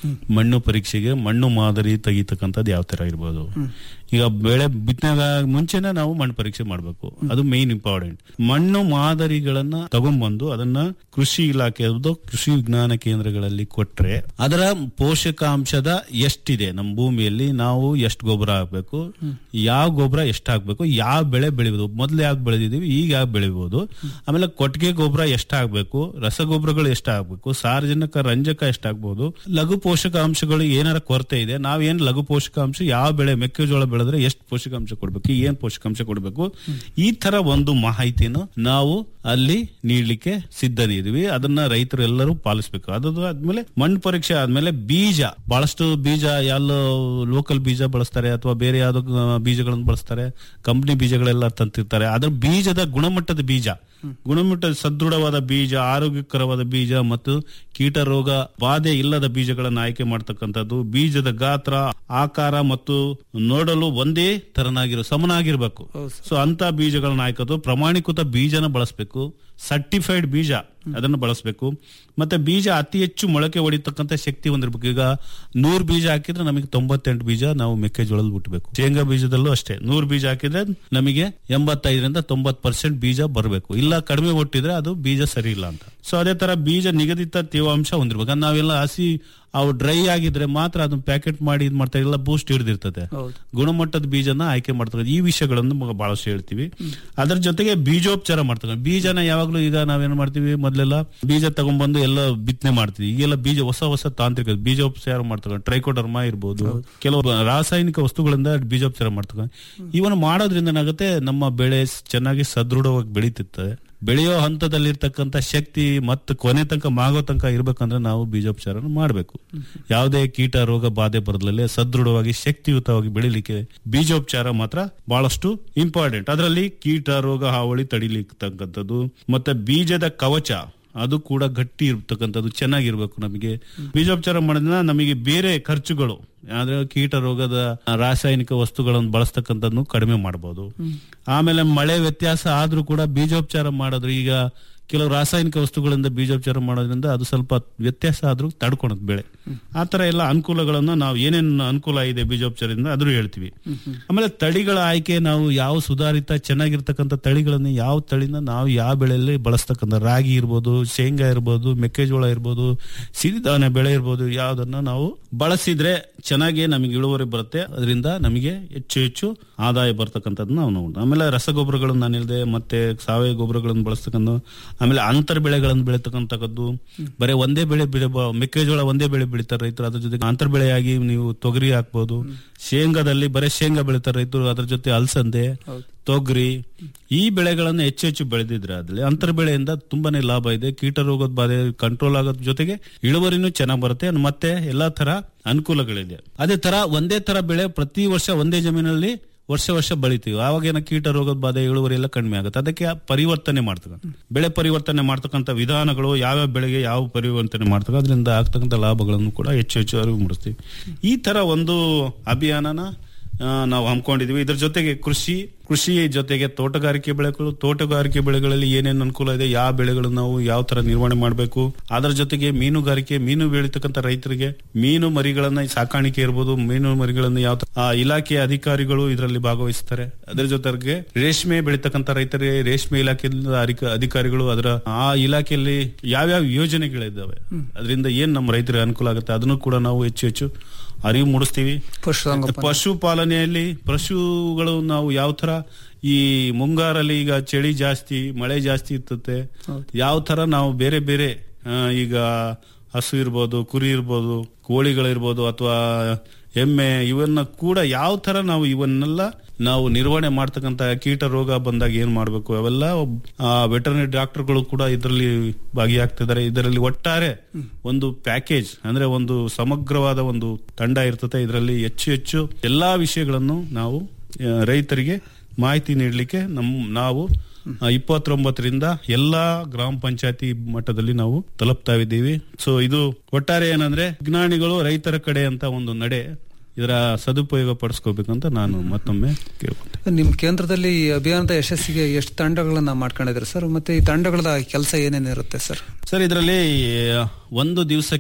ಮಣ್ಣು ಪರೀಕ್ಷೆಗೆ ಮಣ್ಣು ಮಾದರಿ ತೆಗಿತಕ್ಕಂಥದ್ದು ಯಾವ ತರ ಇರ್ಬೋದು ಈಗ ಬೆಳೆ ಬಿತ್ತನೆಗ ಮುಂಚೆನೆ ನಾವು ಮಣ್ಣು ಪರೀಕ್ಷೆ ಮಾಡಬೇಕು ಅದು ಮೇನ್ ಇಂಪಾರ್ಟೆಂಟ್ ಮಣ್ಣು ಮಾದರಿಗಳನ್ನ ತಗೊಂಡ್ಬಂದು ಅದನ್ನ ಕೃಷಿ ಇಲಾಖೆ ಕೃಷಿ ವಿಜ್ಞಾನ ಕೇಂದ್ರಗಳಲ್ಲಿ ಕೊಟ್ರೆ ಅದರ ಪೋಷಕಾಂಶದ ಎಷ್ಟಿದೆ ನಮ್ಮ ಭೂಮಿಯಲ್ಲಿ ನಾವು ಎಷ್ಟು ಗೊಬ್ಬರ ಹಾಕ್ಬೇಕು ಯಾವ ಗೊಬ್ಬರ ಎಷ್ಟು ಹಾಕ್ಬೇಕು ಯಾವ ಬೆಳೆ ಬೆಳಿಬೋದು ಮೊದ್ಲು ಯಾವ್ದು ಬೆಳೆದಿದೀವಿ ಈಗ ಯಾವ ಬೆಳಿಬಹುದು ಆಮೇಲೆ ಕೊಟ್ಟಿಗೆ ಗೊಬ್ಬರ ಎಷ್ಟು ಹಾಕ್ಬೇಕು ರಸಗೊಬ್ಬರಗಳು ಎಷ್ಟು ಹಾಕ್ಬೇಕು ಸಾರ್ವಜನಿಕ ರಂಜಕ ಎಷ್ಟು ಹಾಕ್ಬಹುದು ಲಘು ಪೋಷಕಾಂಶಗಳು ಏನಾರ ಕೊರತೆ ಇದೆ ನಾವೇನ್ ಲಘು ಪೋಷಕಾಂಶ ಯಾವ ಬೆಳೆ ಮೆಕ್ಕೆಜೋಳ ಬೆಳೆದ್ರೆ ಎಷ್ಟು ಪೋಷಕಾಂಶ ಕೊಡ್ಬೇಕು ಏನ್ ಪೋಷಕಾಂಶ ಕೊಡ್ಬೇಕು ಈ ತರ ಒಂದು ಮಾಹಿತಿನ ನಾವು ಅಲ್ಲಿ ನೀಡ್ಲಿಕ್ಕೆ ಸಿದ್ಧನಿದ್ವಿ ಅದನ್ನ ರೈತರು ಎಲ್ಲರೂ ಪಾಲಿಸಬೇಕು ಅದು ಆದ್ಮೇಲೆ ಮಣ್ಣು ಪರೀಕ್ಷೆ ಆದ್ಮೇಲೆ ಬೀಜ ಬಹಳಷ್ಟು ಬೀಜ ಎಲ್ಲ ಲೋಕಲ್ ಬೀಜ ಬಳಸ್ತಾರೆ ಅಥವಾ ಬೇರೆ ಯಾವ್ದೋ ಆ, ಬೀಜಗಳನ್ನು ಬಳಸ್ತಾರೆ ಕಂಪನಿ ಬೀಜಗಳೆಲ್ಲ ತಂತಿರ್ತಾರೆ ಅದ್ರ ಬೀಜದ ಗುಣಮಟ್ಟದ ಬೀಜ ಗುಣಮಟ್ಟದ ಸದೃಢವಾದ ಬೀಜ ಆರೋಗ್ಯಕರವಾದ ಬೀಜ ಮತ್ತು ಕೀಟ ರೋಗ ಬಾಧೆ ಇಲ್ಲದ ಬೀಜಗಳನ್ನು ಆಯ್ಕೆ ಮಾಡ್ತಕ್ಕಂಥದ್ದು ಬೀಜದ ಗಾತ್ರ ಆಕಾರ ಮತ್ತು ನೋಡಲು ಒಂದೇ ತರನಾಗಿರೋ ಸಮನಾಗಿರ್ಬೇಕು ಸೊ ಅಂತ ಬೀಜಗಳನ್ನ ಆಯ್ಕೋದು ಪ್ರಮಾಣೀಕೃತ ಬೀಜನ ಬಳಸಬೇಕು ಸರ್ಟಿಫೈಡ್ ಬೀಜ ಅದನ್ನು ಬಳಸಬೇಕು ಮತ್ತೆ ಬೀಜ ಅತಿ ಹೆಚ್ಚು ಮೊಳಕೆ ಹೊಡಿತಕ್ಕಂಥ ಶಕ್ತಿ ಹೊಂದಿರ್ಬೇಕು ಈಗ ನೂರ್ ಬೀಜ ಹಾಕಿದ್ರೆ ನಮಗೆ ತೊಂಬತ್ತೆಂಟು ಬೀಜ ನಾವು ಮೆಕ್ಕೆಜೋಳದಲ್ಲಿ ಬಿಟ್ಟಬೇಕು ಶೇಂಗಾ ಬೀಜದಲ್ಲೂ ಅಷ್ಟೇ ನೂರ್ ಬೀಜ ಹಾಕಿದ್ರೆ ನಮಗೆ ಎಂಬತ್ತೈದರಿಂದ ತೊಂಬತ್ ಪರ್ಸೆಂಟ್ ಬೀಜ ಬರಬೇಕು ಇಲ್ಲ ಕಡಿಮೆ ಒಟ್ಟಿದ್ರೆ ಅದು ಬೀಜ ಸರಿ ಇಲ್ಲ ಅಂತ ಸೊ ಅದೇ ತರ ಬೀಜ ನಿಗದಿತ ತೇವಾಂಶ ಹೊಂದಿರ್ಬೇಕು ಅಂದ್ರೆ ನಾವೆಲ್ಲ ಹಸಿ ಅವು ಡ್ರೈ ಆಗಿದ್ರೆ ಮಾತ್ರ ಅದನ್ನ ಪ್ಯಾಕೆಟ್ ಮಾಡಿ ಇದ್ ಮಾಡ್ತಾರೆ ಎಲ್ಲ ಬೂಸ್ಟ್ ಹಿಡಿದಿರ್ತದೆ ಗುಣಮಟ್ಟದ ಬೀಜನ ಆಯ್ಕೆ ಮಾಡ್ತಾರೆ ಈ ವಿಷಯಗಳನ್ನು ಮ- ಬಹಳಷ್ಟು ಹೇಳ್ತೀವಿ ಅದ್ರ ಜೊತೆಗೆ ಬೀಜೋಪಚಾರ ಮಾಡ್ತಾರೆ ಬೀಜನ ಯಾವಾಗ್ಲೂ ಈಗ ನಾವೇನ್ ಮಾಡ್ತೀವಿ ಮೊದ್ಲೆಲ್ಲ ಬೀಜ ತಗೊಂಡ್ಬಂದು ಎಲ್ಲ ಬಿತ್ತನೆ ಮಾಡ್ತೀವಿ ಈಗೆಲ್ಲ ಬೀಜ ಹೊಸ ಹೊಸ ತಾಂತ್ರಿಕ ಬೀಜೋಪಚಾರ ಮಾಡ್ತಾರೆ ಟ್ರೈಕೋಡರ್ಮಾ ಇರ್ಬೋದು ಕೆಲವು ರಾಸಾಯನಿಕ ವಸ್ತುಗಳಿಂದ ಬೀಜೋಪಚಾರ ಮಾಡ್ತಾರೆ ಇವನ್ ಮಾಡೋದ್ರಿಂದ ಏನಾಗುತ್ತೆ ನಮ್ಮ ಬೆಳೆ ಸ್- ಚೆನ್ನಾಗಿ ಸದೃಢವಾಗಿ ಬೆಳೀತಿರ್ತದೆ ಬೆಳೆಯೋ ಹಂತದಲ್ಲಿರ್ತಕ್ಕಂಥ ಶಕ್ತಿ ಮತ್ತು ಕೊನೆ ತನಕ ಮಾಗೋ ತನಕ ಇರ್ಬೇಕಂದ್ರೆ ನಾವು ಬೀಜೋಪಚಾರ ಮಾಡಬೇಕು ಯಾವುದೇ ಕೀಟ ರೋಗ ಬಾಧೆ ಬರದಲ್ಲೇ ಸದೃಢವಾಗಿ ಶಕ್ತಿಯುತವಾಗಿ ಬೆಳಿಲಿಕ್ಕೆ ಬೀಜೋಪಚಾರ ಮಾತ್ರ ಬಹಳಷ್ಟು ಇಂಪಾರ್ಟೆಂಟ್ ಅದರಲ್ಲಿ ಕೀಟ ರೋಗ ಹಾವಳಿ ತಡಿಲಿಕ್ಕಂಥದ್ದು ಮತ್ತೆ ಬೀಜದ ಕವಚ ಅದು ಕೂಡ ಗಟ್ಟಿ ಇರ್ತಕ್ಕಂಥದ್ದು ಚೆನ್ನಾಗಿರ್ಬೇಕು ನಮಗೆ ಬೀಜೋಪಚಾರ ಮಾಡೋದ್ರಿಂದ ನಮಗೆ ಬೇರೆ ಖರ್ಚುಗಳು ಅಂದ್ರೆ ಕೀಟ ರೋಗದ ರಾಸಾಯನಿಕ ವಸ್ತುಗಳನ್ನು ಬಳಸ್ತಕ್ಕಂಥದ್ದನ್ನು ಕಡಿಮೆ ಮಾಡಬಹುದು ಆಮೇಲೆ ಮಳೆ ವ್ಯತ್ಯಾಸ ಆದ್ರೂ ಕೂಡ ಬೀಜೋಪಚಾರ ಮಾಡೋದು ಈಗ ಕೆಲವು ರಾಸಾಯನಿಕ ವಸ್ತುಗಳಿಂದ ಬೀಜೋಪಚಾರ ಮಾಡೋದ್ರಿಂದ ಅದು ಸ್ವಲ್ಪ ವ್ಯತ್ಯಾಸ ಆದ್ರೂ ತಡ್ಕೊಳತ್ ಬೆಳೆ ಆ ತರ ಎಲ್ಲ ಅನುಕೂಲಗಳನ್ನು ನಾವು ಏನೇನು ಅನುಕೂಲ ಇದೆ ಬೀಜೋಪಚಾರದಿಂದ ಅದ್ರೂ ಹೇಳ್ತೀವಿ ಆಮೇಲೆ ತಳಿಗಳ ಆಯ್ಕೆ ನಾವು ಯಾವ ಸುಧಾರಿತ ಚೆನ್ನಾಗಿರ್ತಕ್ಕಂಥ ತಳಿಗಳನ್ನು ಯಾವ ತಳಿನ ನಾವು ಯಾವ ಬೆಳೆಯಲ್ಲಿ ಬಳಸ್ತಕ್ಕಂಥ ರಾಗಿ ಇರ್ಬೋದು ಶೇಂಗಾ ಇರ್ಬೋದು ಮೆಕ್ಕೆಜೋಳ ಇರ್ಬೋದು ಸಿರಿಧಾನ್ಯ ಬೆಳೆ ಇರ್ಬೋದು ಯಾವ್ದನ್ನ ನಾವು ಬಳಸಿದ್ರೆ ಚೆನ್ನಾಗಿ ನಮಗೆ ಇಳುವರಿ ಬರುತ್ತೆ ಅದರಿಂದ ನಮಗೆ ಹೆಚ್ಚು ಹೆಚ್ಚು ಆದಾಯ ಬರ್ತಕ್ಕಂಥದ್ದು ನಾವು ನೋಡೋಣ ಆಮೇಲೆ ರಸಗೊಬ್ಬರಗಳನ್ನು ನಾನು ಹೇಳಿದೆ ಮತ್ತೆ ಸಾವಯವ ಗೊಬ್ಬರಗಳನ್ನು ಬಳಸ್ತಕ್ಕಂಥ ಆಮೇಲೆ ಅಂತರ್ ಬೆಳೆಗಳನ್ನು ಬೆಳೀತಕ್ಕಂಥದ್ದು ಬರೀ ಒಂದೇ ಬೆಳೆ ಬೆಳೆ ಮೆಕ್ಕೆಜೋಳ ಒಂದೇ ಬೆಳೆ ಬೆಳಿತಾರೆ ರೈತರು ಅದ್ರ ಜೊತೆ ಅಂತರ್ ಬೆಳೆಯಾಗಿ ನೀವು ತೊಗರಿ ಹಾಕ್ಬೋದು ಶೇಂಗಾದಲ್ಲಿ ಬರೀ ಶೇಂಗಾ ಬೆಳಿತಾರೆ ರೈತರು ಅದ್ರ ಜೊತೆ ಅಲಸಂದೆ ತೊಗರಿ ಈ ಬೆಳೆಗಳನ್ನು ಹೆಚ್ಚು ಹೆಚ್ಚು ಬೆಳೆದಿದ್ರೆ ಅದ್ರಲ್ಲಿ ಅಂತರ್ ಬೆಳೆಯಿಂದ ತುಂಬಾನೇ ಲಾಭ ಇದೆ ಕೀಟ ರೋಗದ ಬಾಧೆ ಕಂಟ್ರೋಲ್ ಆಗೋದ್ರ ಜೊತೆಗೆ ಇಳುವರಿನೂ ಚೆನ್ನಾಗಿ ಬರುತ್ತೆ ಮತ್ತೆ ಎಲ್ಲಾ ತರ ಅನುಕೂಲಗಳಿದೆ ಅದೇ ತರ ಒಂದೇ ತರ ಬೆಳೆ ಪ್ರತಿ ವರ್ಷ ಒಂದೇ ಜಮೀನಲ್ಲಿ ವರ್ಷ ವರ್ಷ ಬೆಳಿತೀವಿ ಆವಾಗ ಏನೋ ಕೀಟ ರೋಗದ ಬಾಧೆ ಇಳುವರಿ ಎಲ್ಲ ಕಡಿಮೆ ಆಗುತ್ತೆ ಅದಕ್ಕೆ ಆ ಪರಿವರ್ತನೆ ಮಾಡ್ತಕ್ಕಂಥ ಬೆಳೆ ಪರಿವರ್ತನೆ ಮಾಡ್ತಕ್ಕಂಥ ವಿಧಾನಗಳು ಯಾವ್ಯಾವ ಬೆಳೆಗೆ ಯಾವ ಪರಿವರ್ತನೆ ಮಾಡ್ತಕ್ಕ ಅದರಿಂದ ಆಗ್ತಕ್ಕಂಥ ಲಾಭಗಳನ್ನು ಕೂಡ ಹೆಚ್ಚು ಹೆಚ್ಚು ಅರಿವು ಮೂಡಿಸ್ತೀವಿ ಈ ತರ ಒಂದು ಅಭಿಯಾನನ ಆ, ನಾವು ಹಮ್ಮಿಕೊಂಡಿದೀವಿ ಇದ್ರ ಜೊತೆಗೆ ಕೃಷಿ ಕೃಷಿ ಜೊತೆಗೆ ತೋಟಗಾರಿಕೆ ಬೆಳೆಗಳು ತೋಟಗಾರಿಕೆ ಬೆಳೆಗಳಲ್ಲಿ ಏನೇನು ಅನುಕೂಲ ಇದೆ ಯಾವ ಬೆಳೆಗಳು ನಾವು ಯಾವ ತರ ನಿರ್ವಹಣೆ ಮಾಡಬೇಕು ಅದರ ಜೊತೆಗೆ ಮೀನುಗಾರಿಕೆ ಮೀನು ಬೆಳೀತಕ್ಕಂಥ ರೈತರಿಗೆ ಮೀನು ಮರಿಗಳನ್ನ ಸಾಕಾಣಿಕೆ ಇರ್ಬೋದು ಮೀನು ಮರಿಗಳನ್ನ ಯಾವ ತರ- ಆ, ಇಲಾಖೆಯ ಅಧಿಕಾರಿಗಳು ಇದರಲ್ಲಿ ಭಾಗವಹಿಸ್ತಾರೆ ಅದರ ಜೊತೆಗೆ ರೇಷ್ಮೆ ಬೆಳೀತಕ್ಕಂಥ ರೈತರಿಗೆ ರೇಷ್ಮೆ ಇಲಾಖೆಯಿಂದ ಅಧಿಕ- ಅಧಿಕಾರಿಗಳು ಅದರ ಆ ಇಲಾಖೆಯಲ್ಲಿ ಯಾವ್ಯಾವ ಯೋಜನೆಗಳಿದ್ದಾವೆ ಅದರಿಂದ ಏನ್ ನಮ್ಮ ರೈತರಿಗೆ ಅನುಕೂಲ ಆಗುತ್ತೆ ಅದನ್ನು ಕೂಡ ನಾವು ಹೆಚ್ಚು ಹೆಚ್ಚು ಅರಿವು ಮೂಡಿಸ್ತೀವಿ ಪಶುಸಂಗೋಪನೆ. ಪಶುಪಾಲನೆಯಲ್ಲಿ ಪಶುಗಳು ನಾವು ಯಾವ ತರ ಈ ಮುಂಗಾರಲ್ಲಿ ಈಗ ಚಳಿ ಜಾಸ್ತಿ ಮಳೆ ಜಾಸ್ತಿ ಇರ್ತತೆ ಯಾವ ತರ ನಾವು ಬೇರೆ ಬೇರೆ ಆ, ಈಗ ಹಸು ಇರ್ಬೋದು ಕುರಿ ಇರ್ಬೋದು ಕೋಳಿಗಳಿರ್ಬೋದು ಅಥವಾ ಎಮ್ಮೆ ಇವನ್ನ ಕೂಡ ಯಾವ ತರ ನಾವು ಇವನ್ನೆಲ್ಲ ನಾವು ನಿರ್ವಹಣೆ ಮಾಡ್ತಕ್ಕಂತ ಕೀಟ ರೋಗ ಬಂದಾಗ ಏನ್ ಮಾಡ್ಬೇಕು ಅವೆಲ್ಲ ವೆಟರ್ನರಿ ಡಾಕ್ಟರ್ಗಳು ಕೂಡ ಇದರಲ್ಲಿ ಭಾಗಿಯಾಗ್ತಿದ್ದಾರೆ ಇದರಲ್ಲಿ ಒಟ್ಟಾರೆ ಒಂದು ಪ್ಯಾಕೇಜ್ ಅಂದ್ರೆ ಒಂದು ಸಮಗ್ರವಾದ ಒಂದು ತಂಡ ಇರ್ತದೆ ಇದರಲ್ಲಿ ಹೆಚ್ಚು ಹೆಚ್ಚು ಎಲ್ಲಾ ವಿಷಯಗಳನ್ನು ನಾವು ಆ, ರೈತರಿಗೆ ಮಾಹಿತಿ ನೀಡಲಿಕ್ಕೆ ನಮ್ ನಾವು ಆ, ಇಪ್ಪತ್ತೊಂಬತ್ತರಿಂದ ಎಲ್ಲಾ ಗ್ರಾಮ ಪಂಚಾಯತಿ ಮಟ್ಟದಲ್ಲಿ ನಾವು ತಲುಪ್ತಾ ಇದ್ದೀವಿ ಸೊ ಇದು ಒಟ್ಟಾರೆ ಏನಂದ್ರೆ ವಿಜ್ಞಾನಿಗಳು ರೈತರ ಕಡೆ ಅಂತ ಒಂದು ನಡೆ ಇದರ ಸದುಪಯೋಗ ಪಡಿಸ್ಕೋಬೇಕಂತ ನಾನು ಮತ್ತೊಮ್ಮೆ ಕೇಳ್ಕೊಂಡೆ ನಿಮ್ ಕೇಂದ್ರದಲ್ಲಿ ಈ ಅಭಿಯಾನದ ಯಶಸ್ಸಿಗೆ ಎಷ್ಟು ತಂಡಗಳನ್ನ ಮಾಡ್ಕೊಂಡಿದ್ರಿ ಸರ್ ಮತ್ತೆ ಈ ತಂಡಗಳ ಕೆಲಸ ಏನೇನಿರುತ್ತೆ ಸರ್ ಸರ್ ಇದರಲ್ಲಿ ಒಂದು ದಿವಸಕ್ಕೆ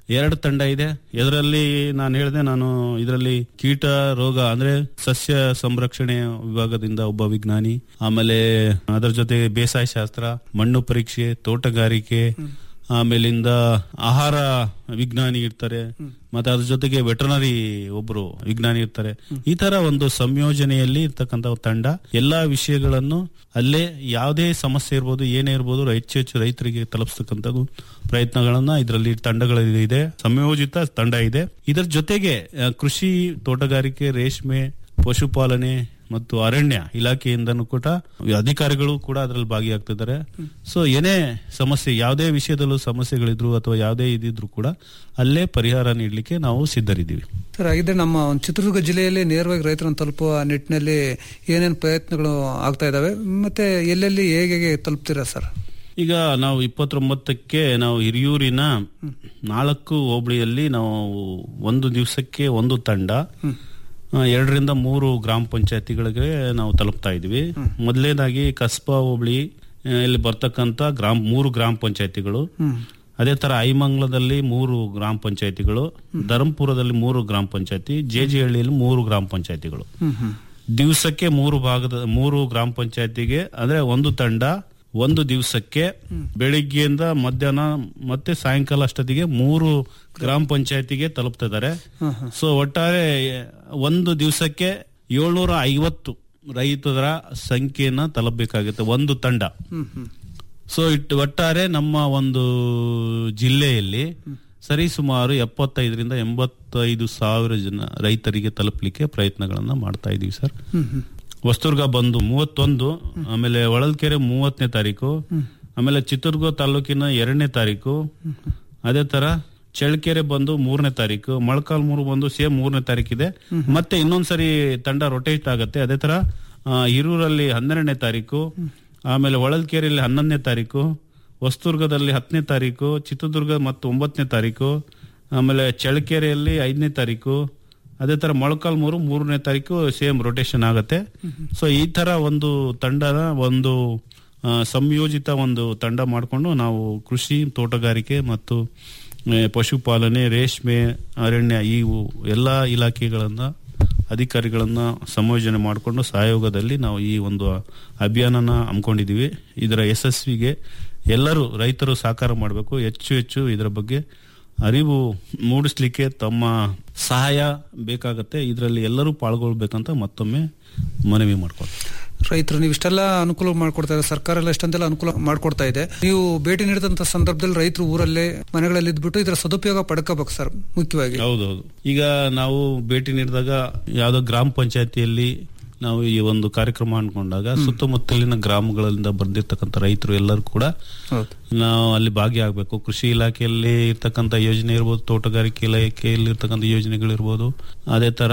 ಎರಡು ತಂಡ ಇದೆ ಇದರಲ್ಲಿ ನಾನು ಹೇಳಿದೆ ನಾನು ಇದರಲ್ಲಿ ಕೀಟ ರೋಗ ಅಂದ್ರೆ ಸಸ್ಯ ಸಂರಕ್ಷಣೆ ವಿಭಾಗದಿಂದ ಒಬ್ಬ ವಿಜ್ಞಾನಿ ಆಮೇಲೆ ಅದರ ಜೊತೆಗೆ ಬೇಸಾಯ ಶಾಸ್ತ್ರ ಮಣ್ಣು ಪರೀಕ್ಷೆ ತೋಟಗಾರಿಕೆ ಆಮೇಲಿಂದ ಆಹಾರ ವಿಜ್ಞಾನಿ ಇರ್ತಾರೆ ಮತ್ತೆ ಅದ್ರ ಜೊತೆಗೆ ವೆಟರ್ನರಿ ಒಬ್ರು ವಿಜ್ಞಾನಿ ಇರ್ತಾರೆ ಈ ತರ ಒಂದು ಸಂಯೋಜನೆಯಲ್ಲಿ ಇರ್ತಕ್ಕಂಥ ಒಂದು ತಂಡ ಎಲ್ಲಾ ವಿಷಯಗಳನ್ನು ಅಲ್ಲೇ ಯಾವುದೇ ಸಮಸ್ಯೆ ಇರ್ಬೋದು ಏನೇ ಇರ್ಬೋದು ಹೆಚ್ಚು ಹೆಚ್ಚು ರೈತರಿಗೆ ತಲುಪಿಸ್ತಕ್ಕಂಥದ್ದು ಪ್ರಯತ್ನಗಳನ್ನ ಇದರಲ್ಲಿ ತಂಡಗಳು ಇದೆ ಸಂಯೋಜಿತ ತಂಡ ಇದೆ ಇದರ ಜೊತೆಗೆ ಆ, ಕೃಷಿ ತೋಟಗಾರಿಕೆ ರೇಷ್ಮೆ ಪಶುಪಾಲನೆ ಮತ್ತು ಅರಣ್ಯ ಇಲಾಖೆಯಿಂದನೂ ಕೂಡ ಅಧಿಕಾರಿಗಳು ಕೂಡ ಅದರಲ್ಲಿ ಭಾಗಿಯಾಗ್ತಿದ್ದಾರೆ ಸೊ ಏನೇ ಸಮಸ್ಯೆ ಯಾವುದೇ ವಿಷಯದಲ್ಲೂ ಸಮಸ್ಯೆಗಳಿದ್ರು ಅಥವಾ ಯಾವುದೇ ಇದಿದ್ರು ಕೂಡ ಅಲ್ಲೇ ಪರಿಹಾರ ನೀಡಲಿಕ್ಕೆ ನಾವು ಸಿದ್ಧರಿದ್ದೀವಿ ಸರ್ ಹಾಗಿದ್ರೆ ನಮ್ಮ ಒಂದು ಚಿತ್ರದುರ್ಗ ಜಿಲ್ಲೆಯಲ್ಲಿ ನೇರವಾಗಿ ರೈತರನ್ನು ತಲುಪುವ ನಿಟ್ಟಿನಲ್ಲಿ ಏನೇನು ಪ್ರಯತ್ನಗಳು ಆಗ್ತಾ ಇದಾವೆ ಮತ್ತೆ ಎಲ್ಲೆಲ್ಲಿ ಹೇಗೆ ಹೇಗೆ ತಲುಪ್ತೀರಾ ಸರ್ ಈಗ ನಾವು ಇಪ್ಪತ್ತೊಂಬತ್ತಕ್ಕೆ ನಾವು ಹಿರಿಯೂರಿನ ನಾಲ್ಕು ಹೋಬಳಿಯಲ್ಲಿ ನಾವು ಒಂದು ದಿವಸಕ್ಕೆ ಒಂದು ತಂಡ ಆ, ಎರಡರಿಂದ ಮೂರು ಗ್ರಾಮ ಪಂಚಾಯತಿಗಳಿಗೆ ನಾವು ತಲುಪ್ತಾ ಇದೀವಿ ಮೊದಲನೇದಾಗಿ ಕಸ್ಬಾ ಹೋಬಳಿ ಆ, ಇಲ್ಲಿ ಬರ್ತಕ್ಕಂತ ಗ್ರಾಮ ಮೂರು ಗ್ರಾಮ ಪಂಚಾಯತಿಗಳು ಅದೇ ತರ ಐಮಂಗ್ಲದಲ್ಲಿ ಮೂರು ಗ್ರಾಮ ಪಂಚಾಯತಿಗಳು ಧರ್ಮಪುರದಲ್ಲಿ ಮೂರು ಗ್ರಾಮ ಪಂಚಾಯತಿ ಜೆಜಿಹಳ್ಳಿಯಲ್ಲಿ ಮೂರು ಗ್ರಾಮ ಪಂಚಾಯತಿಗಳು ದಿವಸಕ್ಕೆ ಮೂರು ಭಾಗದ ಮೂರು ಗ್ರಾಮ ಪಂಚಾಯತಿಗೆ ಅಂದ್ರೆ ಒಂದು ತಂಡ ಒಂದು ದಿವಸಕ್ಕೆ ಬೆಳಿಗ್ಗೆಯಿಂದ ಮಧ್ಯಾಹ್ನ ಮತ್ತೆ ಸಾಯಂಕಾಲ ಅಷ್ಟೊತ್ತಿಗೆ ಮೂರು ಗ್ರಾಮ ಪಂಚಾಯತಿಗೆ ತಲುಪ್ತಿದ್ದಾರೆ ಸೊ ಒಟ್ಟಾರೆ ಒಂದು ದಿವಸಕ್ಕೆ ಏಳ್ನೂರ ಐವತ್ತು ರೈತರ ಸಂಖ್ಯೆಯನ್ನ ತಲುಪಬೇಕಾಗುತ್ತೆ ಒಂದು ತಂಡ ಸೊ ಇಟ್ ಒಟ್ಟಾರೆ ನಮ್ಮ ಒಂದು ಜಿಲ್ಲೆಯಲ್ಲಿ ಸರಿ ಸುಮಾರು ಎಪ್ಪತ್ತೈದರಿಂದ ಎಂಬತ್ತೈದು ಸಾವಿರ ಜನ ರೈತರಿಗೆ ತಲುಪಲಿಕ್ಕೆ ಪ್ರಯತ್ನಗಳನ್ನ ಮಾಡ್ತಾ ಇದೀವಿ ಸರ್ ಹೊಸದುರ್ಗ ಬಂದು ಮೂವತ್ತೊಂದು ಆಮೇಲೆ ಹೊಳಲ್ಕೆರೆ ಮೂವತ್ತನೇ ತಾರೀಕು ಆಮೇಲೆ ಚಿತ್ರದುರ್ಗ ತಾಲೂಕಿನ ಎರಡನೇ ತಾರೀಕು ಅದೇ ತರ ಚಳ್ಳಕೆರೆ ಬಂದು ಮೂರನೇ ತಾರೀಕು ಮೊಳಕಾಲ್ಮೂರು ಬಂದು ಸೇಮ್ ಮೂರನೇ ತಾರೀಕಿದೆ ಮತ್ತೆ ಇನ್ನೊಂದ್ಸರಿ ತಂಡ ರೊಟೇಟ್ ಆಗುತ್ತೆ ಅದೇ ತರ ಆ, ಹಿರೂರಲ್ಲಿ ಹನ್ನೆರಡನೇ ತಾರೀಕು ಆಮೇಲೆ ಹೊಳಲ್ಕೆರೆಯಲ್ಲಿ ಹನ್ನೊಂದನೇ ತಾರೀಕು ಹೊಸದುರ್ಗದಲ್ಲಿ ಹತ್ತನೇ ತಾರೀಕು ಚಿತ್ರದುರ್ಗ ಮತ್ತು ಒಂಬತ್ತನೇ ತಾರೀಕು ಆಮೇಲೆ ಚಳ್ಳಕೆರೆಯಲ್ಲಿ ಐದನೇ ತಾರೀಕು ಅದೇ ತರ ಮೊಳಕಾಲ್ಮೂರು ಮೂರನೇ ತಾರೀಕು ಸೇಮ್ ರೊಟೇಷನ್ ಆಗುತ್ತೆ ಸೊ ಈ ತರ ಒಂದು ತಂಡನ ಒಂದು ಆ, ಸಂಯೋಜಿತ ಒಂದು ತಂಡ ಮಾಡಿಕೊಂಡು ನಾವು ಕೃಷಿ ತೋಟಗಾರಿಕೆ ಮತ್ತು ಆ, ಪಶುಪಾಲನೆ ರೇಷ್ಮೆ ಅರಣ್ಯ ಈ ಎಲ್ಲಾ ಇಲಾಖೆಗಳನ್ನ ಅಧಿಕಾರಿಗಳನ್ನ ಸಂಯೋಜನೆ ಮಾಡಿಕೊಂಡು ಸಹಯೋಗದಲ್ಲಿ ನಾವು ಈ ಒಂದು ಅಭಿಯಾನನ ಹಮ್ಮಿಕೊಂಡಿದೀವಿ ಇದರ ಯಶಸ್ವಿಗೆ ಎಲ್ಲರೂ ರೈತರು ಸಹಕಾರ ಮಾಡಬೇಕು ಹೆಚ್ಚು ಹೆಚ್ಚು ಇದರ ಬಗ್ಗೆ ಅರಿವು ಮೂಡಿಸ್ಲಿಕ್ಕೆ ತಮ್ಮ ಸಹಾಯ ಬೇಕಾಗತ್ತೆ ಇದರಲ್ಲಿ ಎಲ್ಲರೂ ಪಾಲ್ಗೊಳ್ಬೇಕಂತ ಮತ್ತೊಮ್ಮೆ ಮನವಿ ಮಾಡ್ಕೊಳ್ತೀನಿ ರೈತರು ನೀವು ಇಷ್ಟೆಲ್ಲ ಅನುಕೂಲ ಮಾಡ್ಕೊಡ್ತಾ ಇದ್ದಾರೆ ಸರ್ಕಾರ ಎಲ್ಲ ಇಷ್ಟೊಂದೆಲ್ಲ ಅನುಕೂಲ ಮಾಡ್ಕೊಡ್ತಾ ಇದೆ ನೀವು ಭೇಟಿ ನೀಡಿದಂತ ಸಂದರ್ಭದಲ್ಲಿ ರೈತರು ಊರಲ್ಲೇ ಮನೆಗಳಲ್ಲಿ ಇದ್ಬಿಟ್ಟು ಇದರ ಸದುಪಯೋಗ ಪಡ್ಕೋಬೇಕು ಸರ್ ಮುಖ್ಯವಾಗಿ ಹೌದೌದು ಈಗ ನಾವು ಭೇಟಿ ನೀಡಿದಾಗ ಯಾವ್ದೋ ಗ್ರಾಮ ಪಂಚಾಯತಿಯಲ್ಲಿ ನಾವು ಈ ಒಂದು ಕಾರ್ಯಕ್ರಮ ಅನ್ಕೊಂಡಾಗ ಸುತ್ತಮುತ್ತಲಿನ ಗ್ರಾಮಗಳಿಂದ ಬಂದಿರ್ತಕ್ಕಂಥ ರೈತರು ಎಲ್ಲರೂ ಕೂಡ ಹೌದು ನಾವು ಅಲ್ಲಿ ಭಾಗಿಯಾಗಬೇಕು ಕೃಷಿ ಇಲಾಖೆಯಲ್ಲಿ ಇರ್ತಕ್ಕಂಥ ಯೋಜನೆ ಇರ್ಬೋದು ತೋಟಗಾರಿಕೆ ಇಲಾಖೆಯಲ್ಲಿ ಇರ್ತಕ್ಕಂಥ ಯೋಜನೆಗಳಿರ್ಬೋದು ಅದೇ ತರ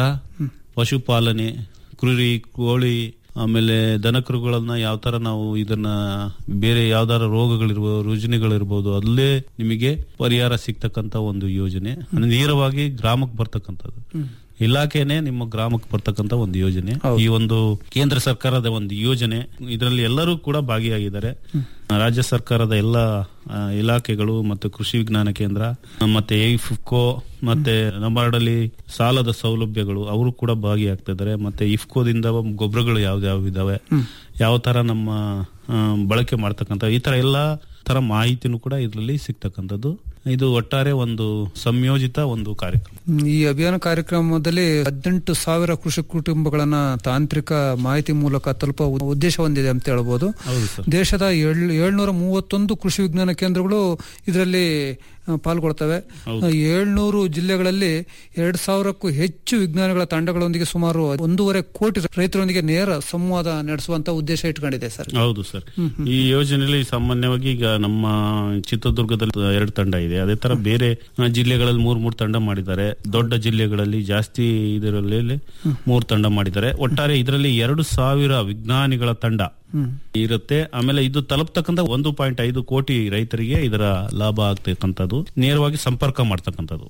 ಪಶುಪಾಲನೆ ಕುರಿ ಕೋಳಿ ಆಮೇಲೆ ದನಕರುಗಳನ್ನ ಯಾವ ತರ ನಾವು ಇದನ್ನ ಬೇರೆ ಯಾವ್ದಾರ ರೋಗಗಳಿರ್ಬೋದು ರುಜಿನಗಳಿರ್ಬೋದು ಅಲ್ಲೇ ನಿಮಗೆ ಪರಿಹಾರ ಸಿಗ್ತಕ್ಕಂತ ಒಂದು ಯೋಜನೆ ಅಂದ್ರೆ ನೇರವಾಗಿ ಗ್ರಾಮಕ್ಕೆ ಬರ್ತಕ್ಕಂಥದ್ದು ಇಲಾಖೆನೆ ನಿಮ್ಮ ಗ್ರಾಮಕ್ಕೆ ಬರ್ತಕ್ಕಂತ ಒಂದು ಯೋಜನೆ ಈ ಒಂದು ಕೇಂದ್ರ ಸರ್ಕಾರದ ಒಂದು ಯೋಜನೆ ಇದರಲ್ಲಿ ಎಲ್ಲರೂ ಕೂಡ ಭಾಗಿಯಾಗಿದ್ದಾರೆ ರಾಜ್ಯ ಸರ್ಕಾರದ ಎಲ್ಲ ಆ, ಇಲಾಖೆಗಳು ಮತ್ತು ಕೃಷಿ ವಿಜ್ಞಾನ ಕೇಂದ್ರ ಮತ್ತೆ ಇಫ್ಕೋ ಮತ್ತೆ ನಬಾರ್ಡಲ್ಲಿ ಸಾಲದ ಸೌಲಭ್ಯಗಳು ಅವರು ಕೂಡ ಭಾಗಿಯಾಗ್ತಿದ್ದಾರೆ ಮತ್ತೆ ಇಫ್ಕೋದಿಂದ ಗೊಬ್ಬರಗಳು ಯಾವ್ದಾವ್ ಇದಾವೆ ಯಾವ ತರ ನಮ್ಮ ಆ, ಬಳಕೆ ಮಾಡ್ತಕ್ಕಂಥ ಈ ತರ ಎಲ್ಲಾ ತರ ಮಾಹಿತಿನೂ ಕೂಡ ಇದರಲ್ಲಿ ಸಿಗ್ತಕ್ಕಂಥದ್ದು ಇದು ಒಟ್ಟಾರೆ ಒಂದು ಸಂಯೋಜಿತ ಒಂದು ಕಾರ್ಯಕ್ರಮ ಹ್ಮ್, ಈ ಅಭಿಯಾನ ಕಾರ್ಯಕ್ರಮದಲ್ಲಿ ಹದಿನೆಂಟು ಸಾವಿರ ಕೃಷಿ ಕುಟುಂಬಗಳನ್ನ ತಾಂತ್ರಿಕ ಮಾಹಿತಿ ಮೂಲಕ ತಲುಪುವ ಉ- ಉದ್ದೇಶ ಹೊಂದಿದೆ ಅಂತ ಹೇಳ್ಬೋದು ಹೌದು ಸರ್ ದೇಶದ ಏಳ್- ಏಳ್ನೂರ ಮೂವತ್ತೊಂದು ಕೃಷಿ ವಿಜ್ಞಾನ ಕೇಂದ್ರಗಳು ಇದರಲ್ಲಿ ಆ, ಪಾಲ್ಗೊಳ್ತವೆ ಏಳ್ನೂರು ಜಿಲ್ಲೆಗಳಲ್ಲಿ ಎರಡ್ ಸಾವಿರಕ್ಕೂ ಹೆಚ್ಚು ವಿಜ್ಞಾನಿಗಳ ತಂಡಗಳೊಂದಿಗೆ ಸುಮಾರು ಒಂದೂವರೆ ಕೋಟಿ ರೈತರೊಂದಿಗೆ ನೇರ ಸಂವಾದ ನಡೆಸುವಂತ ಉದ್ದೇಶ ಇಟ್ಕೊಂಡಿದೆ ಸರ್ ಹೌದು ಸರ್ ಈ ಯೋಜನೆಯಲ್ಲಿ ಸಾಮಾನ್ಯವಾಗಿ ಈಗ ನಮ್ಮ ಚಿತ್ರದುರ್ಗದಲ್ಲಿ ಎರಡು ತಂಡ ಇದೆ ಅದೇ ತರ ಬೇರೆ ಆ, ಜಿಲ್ಲೆಗಳಲ್ಲಿ ಮೂರ್ ಮೂರ್ ತಂಡ ಮಾಡಿದ್ದಾರೆ ದೊಡ್ಡ ಜಿಲ್ಲೆಗಳಲ್ಲಿ ಜಾಸ್ತಿ ಇದರಲ್ಲಿ ಮೂರ್ ತಂಡ ಮಾಡಿದ್ದಾರೆ ಒಟ್ಟಾರೆ ಇದರಲ್ಲಿ ಎರಡು ಸಾವಿರ ವಿಜ್ಞಾನಿಗಳ ತಂಡ ಇರುತ್ತೆ ಆಮೇಲೆ ಇದು ತಲುಪ್ತಕ್ಕಂಥ ಒಂದು ಪಾಯಿಂಟ್ ಐದು ಕೋಟಿ ರೈತರಿಗೆ ಇದರ ಲಾಭ ಆಗ್ತಕ್ಕಂಥದ್ದು ನೇರವಾಗಿ ಸಂಪರ್ಕ ಮಾಡ್ತಕ್ಕಂಥದ್ದು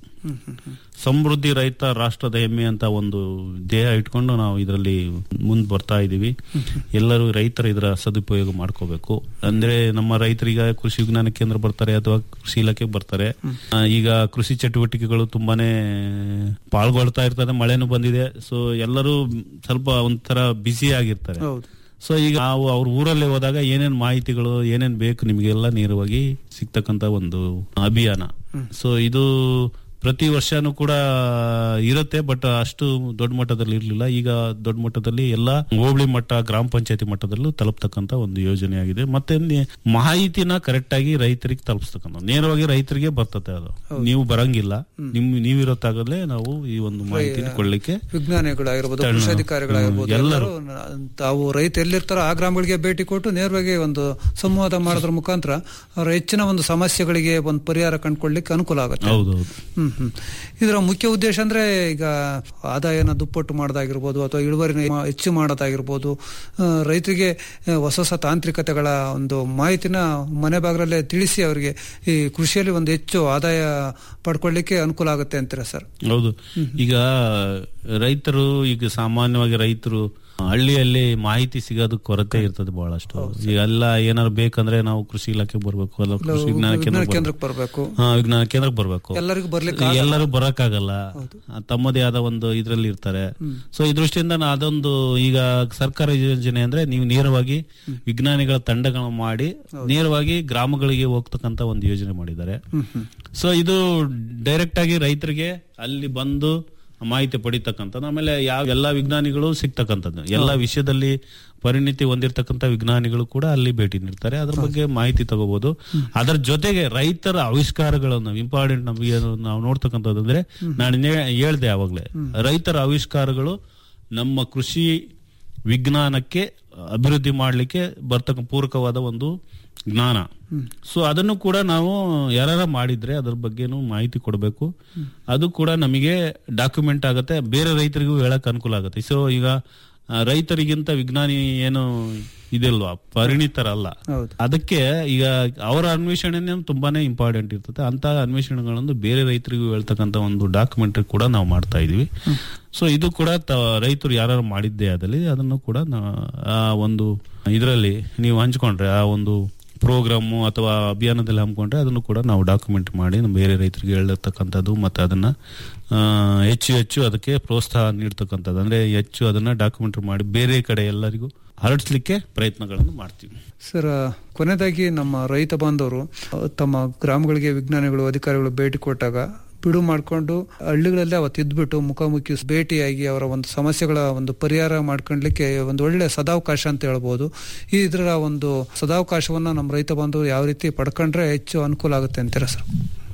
ಸಮೃದ್ಧಿ ರೈತ ರಾಷ್ಟ್ರದ ಹೆಮ್ಮೆ ಅಂತ ಒಂದು ದೇಹ ಇಟ್ಕೊಂಡು ನಾವು ಇದರಲ್ಲಿ ಮುಂದ್ ಬರ್ತಾ ಇದೀವಿ ಎಲ್ಲರೂ ರೈತರು ಇದರ ಸದುಪಯೋಗ ಮಾಡ್ಕೋಬೇಕು ಅಂದ್ರೆ ನಮ್ಮ ರೈತರಿಗೆ ಕೃಷಿ ವಿಜ್ಞಾನ ಕೇಂದ್ರ ಬರ್ತಾರೆ ಅಥವಾ ಕೃಷಿ ಇಲಾಖೆ ಬರ್ತಾರೆ ಆ, ಈಗ ಕೃಷಿ ಚಟುವಟಿಕೆಗಳು ತುಂಬಾನೇ ಪಾಲ್ಗೊಳ್ತಾ ಇರ್ತಾರೆ ಮಳೆನೂ ಬಂದಿದೆ ಸೊ ಎಲ್ಲರೂ ಸ್ವಲ್ಪ ಒಂಥರ ಬ್ಯುಸಿ ಆಗಿರ್ತಾರೆ ಹೌದು ಸೊ ಈಗ ನಾವು ಅವ್ರ ಊರಲ್ಲಿ ಹೋದಾಗ ಏನೇನ್ ಮಾಹಿತಿಗಳು ಏನೇನ್ ಬೇಕು ನಿಮಗೆಲ್ಲ ನೇರವಾಗಿ ಸಿಗ್ತಕ್ಕಂತ ಒಂದು ಅಭಿಯಾನ ಸೊ ಇದು ಪ್ರತಿ ವರ್ಷನೂ ಕೂಡ ಇರುತ್ತೆ ಬಟ್ ಅಷ್ಟು ದೊಡ್ಡ ಮಟ್ಟದಲ್ಲಿ ಇರಲಿಲ್ಲ ಈಗ ದೊಡ್ಡ ಮಟ್ಟದಲ್ಲಿ ಎಲ್ಲ ಹೋಬಳಿ ಮಟ್ಟ ಗ್ರಾಮ ಪಂಚಾಯತಿ ಮಟ್ಟದಲ್ಲೂ ತಲುಪ್ತಕ್ಕಂತ ಒಂದು ಯೋಜನೆ ಆಗಿದೆ ಮತ್ತೆ ನಿ- ಮಾಹಿತಿನ ಕರೆಕ್ಟ್ ಆಗಿ ರೈತರಿಗೆ ತಲುಪಿಸ್ತಕ್ಕಂಥ ನೇರವಾಗಿ ರೈತರಿಗೆ ಬರ್ತದೆ ಅದು ನೀವು ಬರಂಗಿಲ್ಲ ನಿಮ್ ನೀವಿರತ್ತಾಗಲೇ ನಾವು ಈ ಒಂದು ಮಾಹಿತಿನ ಕೊಡ್ಲಿಕ್ಕೆ ವಿಜ್ಞಾನಿಗಳಾಗಿರ್ಬೋದು ತನ್ನ- ಕೃಷಿ ಅಧಿಕಾರಿಗಳಾಗಿರ್ಬೋದು ಹ್ಮ್, ಎಲ್ಲರೂ. ಎಲ್ಲರೂ ನ- ತಾವು ರೈತ ಎಲ್ಲಿರ್ತಾರೋ ಆ ಗ್ರಾಮಗಳಿಗೆ ಭೇಟಿ ಕೊಟ್ಟು ನೇರವಾಗಿ ಒಂದು ಸಂವಾದ ಮಾಡೋದ್ರ ಮುಖಾಂತರ ಅವರ ಹೆಚ್ಚಿನ ಒಂದು ಸಮಸ್ಯೆಗಳಿಗೆ ಒಂದು ಪರಿಹಾರ ಕಂಡುಕೊಳ್ಳಿಕ್ಕೆ ಅನುಕೂಲ ಆಗುತ್ತೆ ಹೌದೌದು ಹ್ಮ್ ಹ್ಮ್ ಇದರ ಮುಖ್ಯ ಉದ್ದೇಶ ಅಂದ್ರೆ ಈಗ ಆದಾಯನ ದುಪ್ಪಟ್ಟು ಮಾಡೋದಾಗಿರ್ಬೋದು ಅಥವಾ ಇಳುವರಿನ ಹೆಚ್ಚು ಮಾಡೋದಾಗಿರ್ಬೋದು ಆ, ರೈತರಿಗೆ ಆ, ಹೊಸ ಹೊಸ ತಾಂತ್ರಿಕತೆಗಳ ಒಂದು ಮಾಹಿತಿನ ಮನೆ ಬಾಗಿಲಲ್ಲೇ ತಿಳಿಸಿ ಅವರಿಗೆ ಈ ಕೃಷಿಯಲ್ಲಿ ಒಂದು ಹೆಚ್ಚು ಆದಾಯ ಪಡ್ಕೊಳ್ಳಿಕ್ಕೆ ಅನುಕೂಲ ಆಗುತ್ತೆ ಅಂತೀರಾ ಸರ್ ಹೌದು ಈಗ ರೈತರು ಈಗ ಸಾಮಾನ್ಯವಾಗಿ ರೈತರು ಹಳ್ಳಿಯಲ್ಲಿ ಮಾಹಿತಿ ಸಿಗೋದು ಕೊರತೆ ಇರ್ತದೆ ಬಹಳಷ್ಟು ಈಗ ಎಲ್ಲ ಏನಾದ್ರು ಬೇಕಂದ್ರೆ ನಾವು ಕೃಷಿ ಇಲಾಖೆ ಬರ್ಬೇಕು ಅಲ್ಲ ಕೃಷಿ ವಿಜ್ಞಾನ ವಿಜ್ಞಾನ ಕೇಂದ್ರ ಕೇಂದ್ರಕ್ಕೆ ಬರಬೇಕು ಹಾ, ವಿಜ್ಞಾನ ಕೇಂದ್ರಕ್ಕೆ ಬರ್ಬೇಕು ಎಲ್ಲರಿಗೂ ಬರ್ಲಿಕ್ಕೆ ಎಲ್ಲರೂ ಬರಕ್ಕಾಗಲ್ಲ ಆ, ತಮ್ಮದೇ ಆದ ಒಂದು ಇದ್ರಲ್ಲಿ ಇರ್ತಾರೆ ಸೊ ಈ ದೃಷ್ಟಿಯಿಂದ ನಾ ಅದೊಂದು ಈಗ ಸರ್ಕಾರ ಯೋಜನೆ ಅಂದ್ರೆ ನೀವು ನೇರವಾಗಿ ವಿಜ್ಞಾನಿಗಳ ತಂಡಗಳನ್ನು ಮಾಡಿ ನೇರವಾಗಿ ಗ್ರಾಮಗಳಿಗೆ ಹೋಗ್ತಕ್ಕಂತ ಒಂದು ಯೋಜನೆ ಮಾಡಿದ್ದಾರೆ ಸೊ ಇದು ಡೈರೆಕ್ಟ್ ಆಗಿ ರೈತರಿಗೆ ಅಲ್ಲಿ ಬಂದು ಮಾಹಿತಿ ಪಡಿತಕ್ಕಂಥದ್ದು ಆಮೇಲೆ ಯಾವ ಎಲ್ಲಾ ವಿಜ್ಞಾನಿಗಳು ಸಿಗ್ತಕ್ಕಂಥದ್ದು ಎಲ್ಲಾ ವಿಷಯದಲ್ಲಿ ಪರಿಣಿತಿ ಹೊಂದಿರತಕ್ಕಂತ ವಿಜ್ಞಾನಿಗಳು ಕೂಡ ಅಲ್ಲಿ ಭೇಟಿ ನೀಡ್ತಾರೆ ಅದ್ರ ಬಗ್ಗೆ ಮಾಹಿತಿ ತಗೋಬಹುದು ಅದರ ಜೊತೆಗೆ ರೈತರ ಆವಿಷ್ಕಾರಗಳನ್ನು ಇಂಪಾರ್ಟೆಂಟ್ ನಮಗೆ ಏನು ನಾವು ನೋಡ್ತಕ್ಕಂಥದ್ದು ಅಂದ್ರೆ ನಾನು ನೇ- ಹೇಳ್ದೆ ಯಾವಾಗ್ಲೇ ರೈತರ ಆವಿಷ್ಕಾರಗಳು ನಮ್ಮ ಕೃಷಿ ವಿಜ್ಞಾನಕ್ಕೆ ಅಭಿವೃದ್ಧಿ ಮಾಡಲಿಕ್ಕೆ ಬರ್ತಕ್ಕ ಪೂರಕವಾದ ಒಂದು ಜ್ಞಾನ ಸೊ ಅದನ್ನು ಕೂಡ ನಾವು ಯಾರ ಮಾಡಿದ್ರೆ ಅದ್ರ ಬಗ್ಗೆನೂ ಮಾಹಿತಿ ಕೊಡಬೇಕು ಅದು ಕೂಡ ನಮಗೆ ಡಾಕ್ಯುಮೆಂಟ್ ಆಗುತ್ತೆ ಬೇರೆ ರೈತರಿಗೂ ಹೇಳಕ್ ಅನುಕೂಲ ಆಗುತ್ತೆ ಸೊ ಈಗ ಆ, ರೈತರಿಗಿಂತ ವಿಜ್ಞಾನಿ ಏನು ಇದಲ್ವಾ ಪರಿಣಿತರಲ್ಲ ಹೌದು. ಅದಕ್ಕೆ ಈಗ ಅವರ ಅನ್ವೇಷಣೆ ತುಂಬಾನೇ ಇಂಪಾರ್ಟೆಂಟ್ ಇರ್ತದೆ ಅಂತ ಅನ್ವೇಷಣೆಗಳನ್ನು ಬೇರೆ ರೈತರಿಗೂ ಹೇಳ್ತಕ್ಕಂತ ಒಂದು ಡಾಕ್ಯುಮೆಂಟರಿ ಕೂಡ ನಾವು ಮಾಡ್ತಾ ಇದೀವಿ ಸೊ ಇದು ಕೂಡ ತ- ರೈತರು ಯಾರು ಮಾಡಿದ್ದೇ ಆದಲ್ಲಿ ಅದನ್ನು ಕೂಡ ನಾ- ಆ ಒಂದು ಇದರಲ್ಲಿ ನೀವು ಹಂಚ್ಕೊಂಡ್ರೆ ಆ ಒಂದು ಪ್ರೋಗ್ರಾಮು ಅಥವಾ ಅಭಿಯಾನದಲ್ಲಿ ಹಮ್ಮಿಕೊಂಡ್ರೆ ಅದನ್ನು ಕೂಡ ನಾವು ಡಾಕ್ಯುಮೆಂಟ್ ಮಾಡಿ ನಮ್ಮ ಬೇರೆ ರೈತರಿಗೆ ಹೇಳಿರ್ತಕ್ಕಂಥದ್ದು ಮತ್ತೆ ಅದನ್ನ ಆ, ಹೆಚ್ಚು ಹೆಚ್ಚು ಅದಕ್ಕೆ ಪ್ರೋತ್ಸಾಹ ನೀಡ್ತಕ್ಕಂಥದ್ದು ಅಂದ್ರೆ ಹೆಚ್ಚು ಅದನ್ನ ಡಾಕ್ಯುಮೆಂಟ್ರಿ ಮಾಡಿ ಬೇರೆ ಕಡೆ ಎಲ್ಲರಿಗೂ ಹರಡಿಸ್ಲಿಕ್ಕೆ ಪ್ರಯತ್ನಗಳನ್ನು ಮಾಡ್ತೀವಿ ಸರ್ ಕೊನೆಯದಾಗಿ ನಮ್ಮ ರೈತ ಬಾಂಧವರು ಅಹ್, ತಮ್ಮ ಗ್ರಾಮಗಳಿಗೆ ವಿಜ್ಞಾನಿಗಳು ಅಧಿಕಾರಿಗಳು ಭೇಟಿ ಕೊಟ್ಟಾಗ ಬಿಡು ಮಾಡಿಕೊಂಡು ಹಳ್ಳಿಗಳಲ್ಲೇ ಅವತ್ತು ಇದ್ಬಿಟ್ಟು ಮುಖಾಮುಖಿ ಭೇಟಿಯಾಗಿ ಅವರ ಒಂದು ಸಮಸ್ಯೆಗಳ ಒಂದು ಪರಿಹಾರ ಮಾಡ್ಕೊಳ್ಲಿಕ್ಕೆ ಒಂದು ಒಳ್ಳೆ ಸದಾವಕಾಶ ಅಂತ ಹೇಳ್ಬೋದು ಈ ಇದರ ಒಂದು ಸದಾವಕಾಶವನ್ನ ನಮ್ಮ ರೈತ ಬಾಂಧವರು ಯಾವ ರೀತಿ ಪಡ್ಕೊಂಡ್ರೆ ಹೆಚ್ಚು ಅನುಕೂಲ ಆಗುತ್ತೆ ಅಂತೀರಾ ಸರ್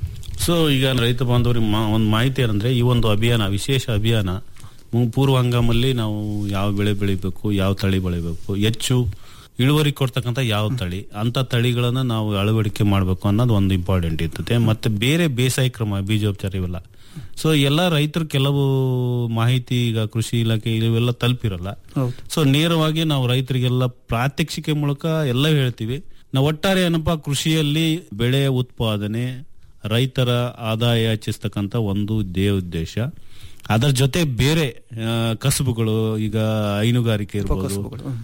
ಸೊ ಈಗ ರೈತ ಬಾಂಧವರಿಗೆ ಮಾ- ಒಂದು ಮಾಹಿತಿ ಏನಂದ್ರೆ ಈ ಒಂದು ಅಭಿಯಾನ ವಿಶೇಷ ಅಭಿಯಾನ ಮು- ಪೂರ್ವ ಹಂಗಾಮಲ್ಲಿ ನಾವು ಯಾವ ಬೆಳೆ ಬೆಳಿಬೇಕು ಯಾವ ತಳಿ ಬೆಳಿಬೇಕು ಹೆಚ್ಚು ಇಳುವರಿ ಕೊಡ್ತಕ್ಕಂಥ ಯಾವ ತಳಿ ಅಂತ ತಳಿಗಳನ್ನ ನಾವು ಅಳವಡಿಕೆ ಮಾಡಬೇಕು ಅನ್ನೋದು ಒಂದು ಇಂಪಾರ್ಟೆಂಟ್ ಇರ್ತದೆ ಮತ್ತೆ ಬೇರೆ ಬೇಸಾಯ ಕ್ರಮ ಬೀಜೋಪಚಾರ ಇವೆಲ್ಲ ಸೊ ಎಲ್ಲ ರೈತರು ಕೆಲವು ಮಾಹಿತಿ ಈಗ ಕೃಷಿ ಇಲಾಖೆ ಇವೆಲ್ಲ ತಲುಪಿರಲ್ಲ ಹೌದು ಸೊ ನೇರವಾಗಿ ನಾವು ರೈತರಿಗೆಲ್ಲ ಪ್ರಾತ್ಯಕ್ಷಿಕೆ ಮೂಲಕ ಎಲ್ಲ ಹೇಳ್ತೀವಿ ನಾವು ಒಟ್ಟಾರೆ ಏನಪ್ಪಾ ಕೃಷಿಯಲ್ಲಿ ಬೆಳೆ ಉತ್ಪಾದನೆ ರೈತರ ಆದಾಯ ಹೆಚ್ಚಿಸ್ತಕ್ಕಂಥ ಒಂದು ಇದೇ ಉದ್ದೇಶ ಅದರ ಜೊತೆ ಬೇರೆ ಆ, ಕಸುಬುಗಳು ಈಗ ಹೈನುಗಾರಿಕೆ ಇರ್ಬೋದು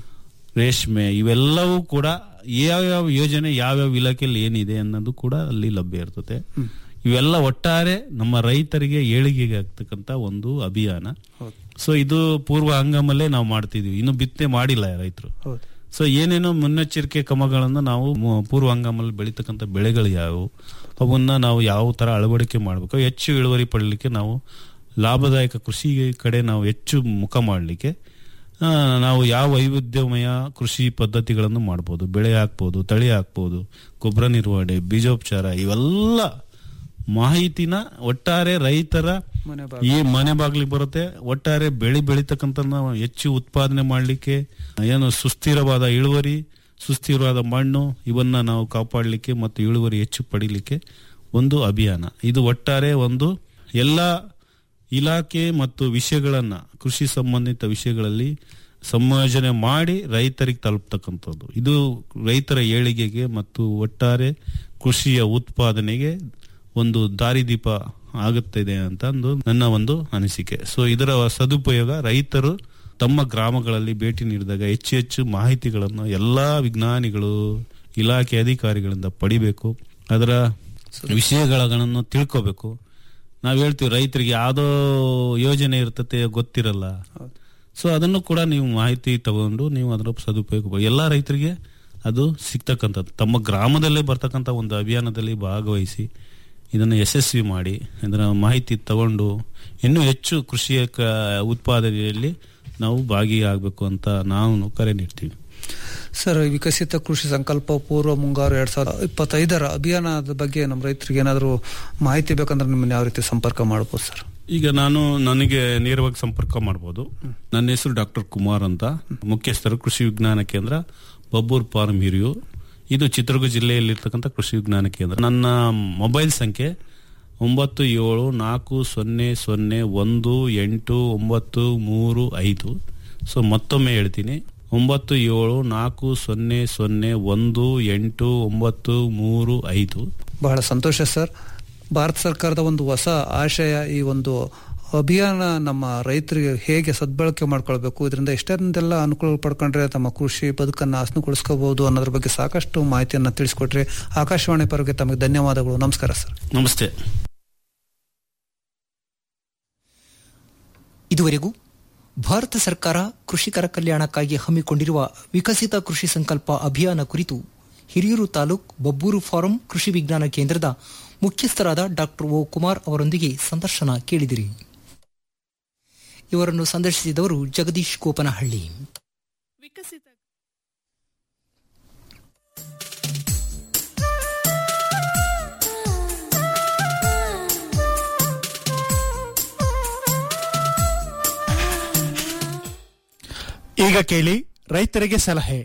ರೇಷ್ಮೆ ಇವೆಲ್ಲವೂ ಕೂಡ ಯಾವ್ಯಾವ ಯೋಜನೆ ಯಾವ್ಯಾವ ಇಲಾಖೆಯಲ್ಲಿ ಏನಿದೆ ಅನ್ನೋದು ಕೂಡ ಅಲ್ಲಿ ಲಭ್ಯ ಇರ್ತದೆ ಇವೆಲ್ಲ ಒಟ್ಟಾರೆ ನಮ್ಮ ರೈತರಿಗೆ ಏಳಿಗೆಗೆ ಆಗ್ತಕ್ಕಂತ ಒಂದು ಅಭಿಯಾನ ಹೌದು ಸೊ ಇದು ಪೂರ್ವ ಹಂಗಾಮಲ್ಲೇ ನಾವು ಮಾಡ್ತಿದೀವಿ ಇನ್ನು ಬಿತ್ತನೆ ಮಾಡಿಲ್ಲ ರೈತರು ಹೌದು ಸೊ ಏನೇನೋ ಮುನ್ನೆಚ್ಚರಿಕೆ ಕ್ರಮಗಳನ್ನು ನಾವು ಮು- ಪೂರ್ವ ಹಂಗಾಮಲ್ಲಿ ಬೆಳೀತಕ್ಕಂಥ ಬೆಳೆಗಳು ಯಾವುವು ಅವನ್ನ ನಾವು ಯಾವ ತರ ಅಳವಡಿಕೆ ಮಾಡಬೇಕು ಹೆಚ್ಚು ಇಳುವರಿ ಪಡಲಿಕ್ಕೆ ನಾವು ಲಾಭದಾಯಕ ಕೃಷಿ ಕಡೆ ನಾವು ಹೆಚ್ಚು ಮುಖ ಮಾಡಲಿಕ್ಕೆ ನಾವು ಯಾವ ವೈವಿಧ್ಯಮಯ ಕೃಷಿ ಪದ್ಧತಿಗಳನ್ನು ಮಾಡ್ಬೋದು ಬೆಳೆ ಹಾಕ್ಬೋದು ತಳಿ ಹಾಕ್ಬೋದು ಗೊಬ್ಬರ ನಿರ್ವಹಣೆ ಬೀಜೋಪಚಾರ ಇವೆಲ್ಲ ಮಾಹಿತಿನ ಒಟ್ಟಾರೆ ರೈತರ ಮನೆ ಈ ಮನೆ ಬಾಗ್ಲಿಗೆ ಬರುತ್ತೆ ಒಟ್ಟಾರೆ ಬೆಳೆ ಬೆಳೀತಕ್ಕಂಥ ನಾವು ಹೆಚ್ಚು ಉತ್ಪಾದನೆ ಮಾಡಲಿಕ್ಕೆ ಏನು ಸುಸ್ಥಿರವಾದ ಇಳುವರಿ ಸುಸ್ಥಿರವಾದ ಮಣ್ಣು ಇವನ್ನ ನಾವು ಕಾಪಾಡಲಿಕ್ಕೆ ಮತ್ತು ಇಳುವರಿ ಹೆಚ್ಚು ಪಡಿಲಿಕ್ಕೆ ಒಂದು ಅಭಿಯಾನ ಇದು ಒಟ್ಟಾರೆ ಒಂದು ಎಲ್ಲ ಇಲಾಖೆ ಮತ್ತು ವಿಷಯಗಳನ್ನ ಕೃಷಿ ಸಂಬಂಧಿತ ವಿಷಯಗಳಲ್ಲಿ ಸಂಯೋಜನೆ ಮಾಡಿ ರೈತರಿಗೆ ತಲುಪ್ತಕ್ಕಂಥದ್ದು ಇದು ರೈತರ ಏಳಿಗೆಗೆ ಮತ್ತು ಒಟ್ಟಾರೆ ಕೃಷಿಯ ಉತ್ಪಾದನೆಗೆ ಒಂದು ದಾರಿದೀಪ ಆಗುತ್ತಿದೆ ಅಂತ ಒಂದು ನನ್ನ ಒಂದು ಅನಿಸಿಕೆ ಸೊ ಇದರ ಸದುಪಯೋಗ ರೈತರು ತಮ್ಮ ಗ್ರಾಮಗಳಲ್ಲಿ ಭೇಟಿ ನೀಡಿದಾಗ ಹೆಚ್ಚು ಹೆಚ್ಚು ಮಾಹಿತಿಗಳನ್ನು ಎಲ್ಲಾ ವಿಜ್ಞಾನಿಗಳು ಇಲಾಖೆ ಅಧಿಕಾರಿಗಳಿಂದ ಪಡಿಬೇಕು ಅದರ ವಿಷಯಗಳನ್ನು ತಿಳ್ಕೋಬೇಕು ನಾವ್ ಹೇಳ್ತೀವಿ ರೈತರಿಗೆ ಯಾವ್ದೋ ಯೋಜನೆ ಇರ್ತತೆ ಗೊತ್ತಿರಲ್ಲ ಸೊ ಅದನ್ನು ಕೂಡ ನೀವು ಮಾಹಿತಿ ತಗೊಂಡು ನೀವು ಅದರ ಸದುಪಯೋಗ ಎಲ್ಲಾ ರೈತರಿಗೆ ಅದು ಸಿಗ್ತಕ್ಕಂಥದ್ದು ತಮ್ಮ ಗ್ರಾಮದಲ್ಲೇ ಬರ್ತಕ್ಕಂಥ ಒಂದು ಅಭಿಯಾನದಲ್ಲಿ ಭಾಗವಹಿಸಿ ಇದನ್ನು ಯಶಸ್ವಿ ಮಾಡಿ ಇದರ ಮಾಹಿತಿ ತಗೊಂಡು ಇನ್ನೂ ಹೆಚ್ಚು ಕೃಷಿಯ ಕ- ಉತ್ಪಾದನೆಯಲ್ಲಿ ನಾವು ಭಾಗಿಯಾಗಬೇಕು ಅಂತ ನಾವು ಕರೆ ನೀಡ್ತೀವಿ ಸರ್ ವಿಕಸಿತ ಕೃಷಿ ಸಂಕಲ್ಪ ಪೂರ್ವ ಮುಂಗಾರು ಎರಡ್ ಸಾವಿರದ ಇಪ್ಪತ್ತೈದರ ಅಭಿಯಾನದ ಬಗ್ಗೆ ನಮ್ಮ ರೈತರಿಗೆ ಏನಾದರೂ ಮಾಹಿತಿ ಬೇಕಂದ್ರೆ ನಿಮ್ಮನ್ನ ಯಾವ ರೀತಿ ಸಂಪರ್ಕ ಮಾಡ್ಬೋದು ಸರ್ ಈಗ ನಾನು ನನಗೆ ನೇರವಾಗಿ ಸಂಪರ್ಕ ಮಾಡಬಹುದು ನನ್ನ ಹೆಸರು ಡಾಕ್ಟರ್ ಕುಮಾರ್ ಅಂತ ಮುಖ್ಯಸ್ಥರು ಕೃಷಿ ವಿಜ್ಞಾನ ಕೇಂದ್ರ ಬಬ್ಬೂರ್ ಫಾರ್ಮ್ ಹಿರಿಯೂರ್ ಇದು ಚಿತ್ರದುರ್ಗ ಜಿಲ್ಲೆಯಲ್ಲಿರ್ತಕ್ಕಂಥ ಕೃಷಿ ವಿಜ್ಞಾನ ಕೇಂದ್ರ ನನ್ನ ಮೊಬೈಲ್ ಸಂಖ್ಯೆ ಒಂಬತ್ತು ಏಳು ನಾಲ್ಕು ಸೊನ್ನೆ ಸೊನ್ನೆ ಒಂದು ಎಂಟು ಒಂಬತ್ತು ಮೂರು ಐದು ಸೊ ಮತ್ತೊಮ್ಮೆ ಹೇಳ್ತೀನಿ ಒಂಬತ್ತು ಏಳು ನಾಲ್ಕು ಸೊನ್ನೆ ಸೊನ್ನೆ ಒಂದು ಎಂಟು ಒಂಬತ್ತು ಮೂರು ಐದು ಬಹಳ ಸಂತೋಷ ಸರ್ ಭಾರತ ಸರ್ಕಾರದ ಒಂದು ಹೊಸ ಆಶಯ ಈ ಒಂದು ಅಭಿಯಾನ ನಮ್ಮ ರೈತರಿಗೆ ಹೇಗೆ ಸದ್ಬಳಕೆ ಮಾಡ್ಕೊಳ್ಬೇಕು ಇದರಿಂದ ಎಷ್ಟೊಂದೆಲ್ಲ ಅನುಕೂಲ ಪಡ್ಕೊಂಡ್ರೆ ತಮ್ಮ ಕೃಷಿ ಬದುಕನ್ನು ಹಸನುಗೊಳಿಸ್ಕೋಬಹುದು ಅನ್ನೋದ್ರ ಬಗ್ಗೆ ಸಾಕಷ್ಟು ಮಾಹಿತಿಯನ್ನು ತಿಳಿಸ್ಕೊಟ್ರೆ ಆಕಾಶವಾಣಿ ಪರವಾಗಿ ತಮಗೆ ಧನ್ಯವಾದಗಳು ನಮಸ್ಕಾರ ಸರ್ ನಮಸ್ತೆ ಇದುವರೆಗೂ ಭಾರತ ಸರ್ಕಾರ ಕೃಷಿಕರ ಕಲ್ಯಾಣಕ್ಕಾಗಿ ಹಮ್ಮಿಕೊಂಡಿರುವ ವಿಕಸಿತ ಕೃಷಿ ಸಂಕಲ್ಪ ಅಭಿಯಾನ ಕುರಿತು ಹಿರಿಯೂರು ತಾಲೂಕ್ ಬಬ್ಬೂರು ಫಾರಂ ಕೃಷಿ ವಿಜ್ಞಾನ ಕೇಂದ್ರದ ಮುಖ್ಯಸ್ಥರಾದ ಡಾಕ್ಟರ್ ಓ ಕುಮಾರ್ ಅವರೊಂದಿಗೆ ಸಂದರ್ಶನ ಕೇಳಿದಿರಿ ಇವರನ್ನು ಸಂದರ್ಶಿಸಿದವರು ಜಗದೀಶ್ ಗೋಪನಹಳ್ಳಿ ವಿಕಸಿತ ಈಗ ಕೇಳಿ ರೈತರಿಗೆ ಸಲಹೆ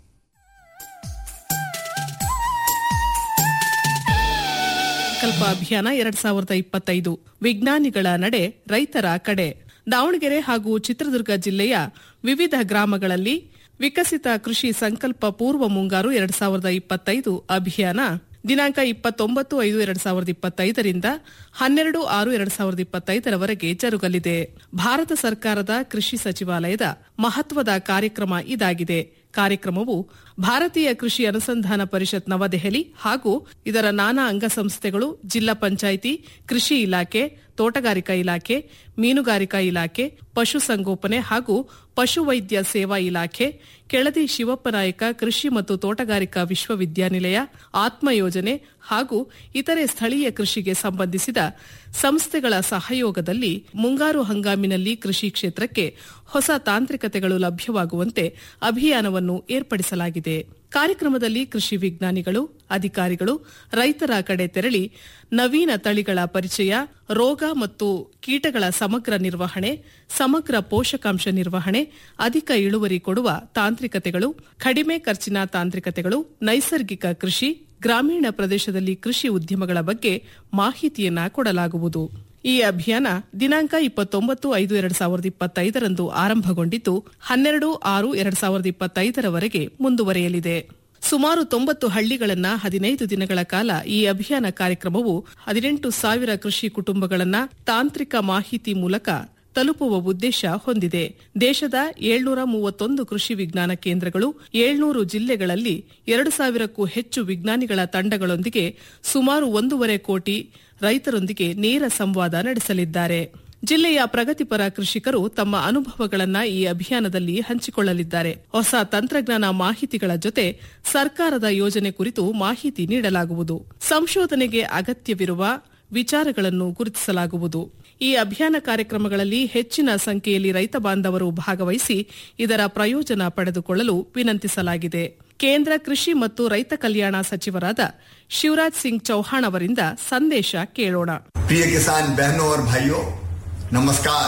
ಸಂಕಲ್ಪ ಅಭಿಯಾನ ಎರಡ್ ಸಾವಿರದ ಇಪ್ಪತ್ತೈದು ವಿಜ್ಞಾನಿಗಳ ನಡೆ ರೈತರ ಕಡೆ ದಾವಣಗೆರೆ ಹಾಗೂ ಚಿತ್ರದುರ್ಗ ಜಿಲ್ಲೆಯ ವಿವಿಧ ಗ್ರಾಮಗಳಲ್ಲಿ ವಿಕಸಿತ ಕೃಷಿ ಸಂಕಲ್ಪ ಪೂರ್ವ ಮುಂಗಾರು ಎರಡ್ ಸಾವಿರದ ಇಪ್ಪತ್ತೈದು ಅಭಿಯಾನ ದಿನಾಂಕ ಇಪ್ಪತ್ತೊಂಬತ್ತು ಐದು ಎರಡ್ ಸಾವಿರದ ಇಪ್ಪತ್ತೈದರಿಂದ ಹನ್ನೆರಡು ಆರು ಎರಡ್ ಸಾವಿರದ ಇಪ್ಪತ್ತೈದರವರೆಗೆ ಜರುಗಲಿದೆ ಭಾರತ ಸರ್ಕಾರದ ಕೃಷಿ ಸಚಿವಾಲಯದ ಮಹತ್ವದ ಕಾರ್ಯಕ್ರಮ ಇದಾಗಿದೆ ಕಾರ್ಯಕ್ರಮವು ಭಾರತೀಯ ಕೃಷಿ ಅನುಸಂಧಾನ ಪರಿಷತ್ ನವದೆಹಲಿ ಹಾಗೂ ಇದರ ನಾನಾ ಅಂಗಸಂಸ್ಥೆಗಳು ಜಿಲ್ಲಾ ಪಂಚಾಯಿತಿ ಕೃಷಿ ಇಲಾಖೆ ತೋಟಗಾರಿಕಾ ಇಲಾಖೆ ಮೀನುಗಾರಿಕಾ ಇಲಾಖೆ ಪಶುಸಂಗೋಪನೆ ಹಾಗೂ ಪಶುವೈದ್ಯ ಸೇವಾ ಇಲಾಖೆ ಕೆಳದಿ ಶಿವಪ್ಪನಾಯಕ ಕೃಷಿ ಮತ್ತು ತೋಟಗಾರಿಕಾ ವಿಶ್ವವಿದ್ಯಾನಿಲಯ ಆತ್ಮ ಯೋಜನೆ ಹಾಗೂ ಇತರೆ ಸ್ಥಳೀಯ ಕೃಷಿಗೆ ಸಂಬಂಧಿಸಿದ ಸಂಸ್ಥೆಗಳ ಸಹಯೋಗದಲ್ಲಿ ಮುಂಗಾರು ಹಂಗಾಮಿನಲ್ಲಿ ಕೃಷಿ ಕ್ಷೇತ್ರಕ್ಕೆ ಹೊಸ ತಾಂತ್ರಿಕತೆಗಳು ಲಭ್ಯವಾಗುವಂತೆ ಅಭಿಯಾನವನ್ನು ಏರ್ಪಡಿಸಲಾಗಿದೆ ಕಾರ್ಯಕ್ರಮದಲ್ಲಿ ಕೃಷಿ ವಿಜ್ಞಾನಿಗಳು ಅಧಿಕಾರಿಗಳು ರೈತರ ಕಡೆ ತೆರಳಿ ನವೀನ ತಳಿಗಳ ಪರಿಚಯ ರೋಗ ಮತ್ತು ಕೀಟಗಳ ಸಮಗ್ರ ನಿರ್ವಹಣೆ ಸಮಗ್ರ ಪೋಷಕಾಂಶ ನಿರ್ವಹಣೆ ಅಧಿಕ ಇಳುವರಿ ಕೊಡುವ ತಾಂತ್ರಿಕತೆಗಳು ಕಡಿಮೆ ಖರ್ಚಿನ ತಾಂತ್ರಿಕತೆಗಳು ನೈಸರ್ಗಿಕ ಕೃಷಿ ಗ್ರಾಮೀಣ ಪ್ರದೇಶದಲ್ಲಿ ಕೃಷಿ ಉದ್ಯಮಗಳ ಬಗ್ಗೆ ಮಾಹಿತಿಯನ್ನ ಕೊಡಲಾಗುವುದು ಈ ಅಭಿಯಾನ ದಿನಾಂಕ ಇಪ್ಪತ್ತೊಂಬತ್ತು ಐದು ಎರಡ್ ಸಾವಿರದ ಇಪ್ಪತ್ತೈದರಂದು ಆರಂಭಗೊಂಡಿದ್ದು ಹನ್ನೆರಡು ಆರು ಎರಡ್ ಸಾವಿರದ ಇಪ್ಪತ್ತೈದರವರೆಗೆ ಮುಂದುವರೆಯಲಿದೆ ಸುಮಾರು ತೊಂಬತ್ತು ಹಳ್ಳಿಗಳನ್ನ ಹದಿನೈದು ದಿನಗಳ ಕಾಲ ಈ ಅಭಿಯಾನ ಕಾರ್ಯಕ್ರಮವು ಹದಿನೆಂಟು ಸಾವಿರ ಕೃಷಿ ಕುಟುಂಬಗಳನ್ನ ತಾಂತ್ರಿಕ ಮಾಹಿತಿ ಮೂಲಕ ತಲುಪುವ ಉದ್ದೇಶ ಹೊಂದಿದೆ ದೇಶದ ಏಳ್ನೂರ ಮೂವತ್ತೊಂದು ಕೃಷಿ ವಿಜ್ಞಾನ ಕೇಂದ್ರಗಳು ಏಳ್ನೂರು ಜಿಲ್ಲೆಗಳಲ್ಲಿ ಎರಡು ಸಾವಿರಕ್ಕೂ ಹೆಚ್ಚು ವಿಜ್ಞಾನಿಗಳ ತಂಡಗಳೊಂದಿಗೆ ಸುಮಾರು ಒಂದೂವರೆ ಕೋಟಿ ರೈತರೊಂದಿಗೆ ನೇರ ಸಂವಾದ ನಡೆಸಲಿದ್ದಾರೆ ಜಿಲ್ಲೆಯ ಪ್ರಗತಿಪರ ಕೃಷಿಕರು ತಮ್ಮ ಅನುಭವಗಳನ್ನ ಈ ಅಭಿಯಾನದಲ್ಲಿ ಹಂಚಿಕೊಳ್ಳಲಿದ್ದಾರೆ ಹೊಸ ತಂತ್ರಜ್ಞಾನ ಮಾಹಿತಿಗಳ ಜೊತೆ ಸರ್ಕಾರದ ಯೋಜನೆ ಕುರಿತು ಮಾಹಿತಿ ನೀಡಲಾಗುವುದು ಸಂಶೋಧನೆಗೆ ಅಗತ್ಯವಿರುವ ವಿಚಾರಗಳನ್ನು ಗುರುತಿಸಲಾಗುವುದು ಈ ಅಭಿಯಾನ ಕಾರ್ಯಕ್ರಮಗಳಲ್ಲಿ ಹೆಚ್ಚಿನ ಸಂಖ್ಯೆಯಲ್ಲಿ ರೈತ ಬಾಂಧವರು ಭಾಗವಹಿಸಿ ಇದರ ಪ್ರಯೋಜನ ಪಡೆದುಕೊಳ್ಳಲು ವಿನಂತಿಸಲಾಗಿದೆ ಕೇಂದ್ರ ಕೃಷಿ ಮತ್ತು ರೈತ ಕಲ್ಯಾಣ ಸಚಿವರಾದ ಶಿವರಾಜ್ ಸಿಂಗ್ ಚೌಹಾಣ್ ಅವರಿಂದ ಸಂದೇಶ ಕೇಳೋಣ प्रिय किसान बहनों और भाइयों नमस्कार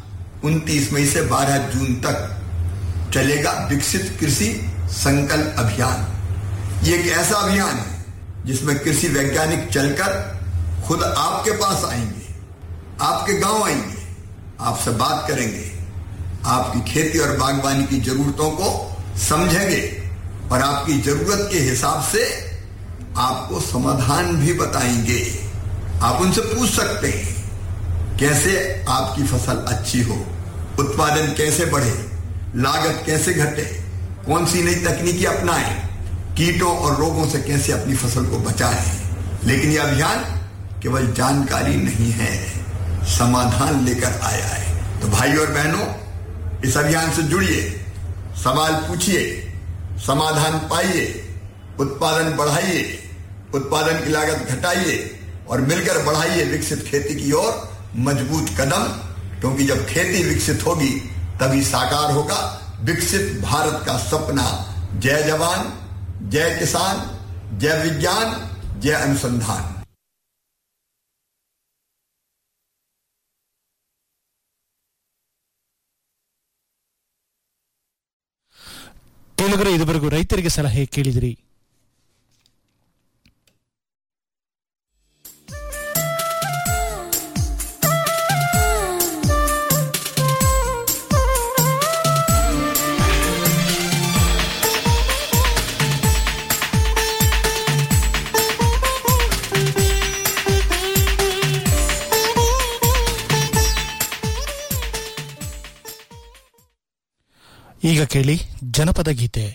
29 मई से 12 जून तक चलेगा विकसित कृषि संकल्प अभियान ये एक ऐसा अभियान है जिसमें कृषि वैज्ञानिक चलकर खुद आपके पास आएंगे आपके गांव आएंगे आपसे बात करेंगे आपकी खेती और बागवानी की जरूरतों को समझेंगे और आपकी जरूरत के हिसाब से आपको समाधान भी बताएंगे आप उनसे पूछ सकते हैं कैसे आपकी फसल अच्छी हो उत्पादन कैसे बढ़े लागत कैसे घटे कौन सी नई तकनीकी अपनाएं कीटों और रोगों से कैसे अपनी फसल को बचाएं लेकिन यह अभियान केवल जानकारी नहीं है समाधान लेकर आया है तो भाई और बहनों इस अभियान से जुड़िए सवाल पूछिए समाधान पाइए उत्पादन बढ़ाइए उत्पादन की लागत घटाइए और मिलकर बढ़ाइए विकसित खेती की ओर मजबूत कदम क्योंकि जब खेती विकसित होगी तभी साकार होगा विकसित भारत का सपना जय जवान जय किसान जय विज्ञान जय अनुसंधान ಕೇಳುಗರೆ ಇದುವರೆಗೂ ರೈತರಿಗೆ ಸಲಹೆ ಕೇಳಿದಿರಿ ಈಗ ಕೇಳಿ ಜನಪದ ಗೀತೆ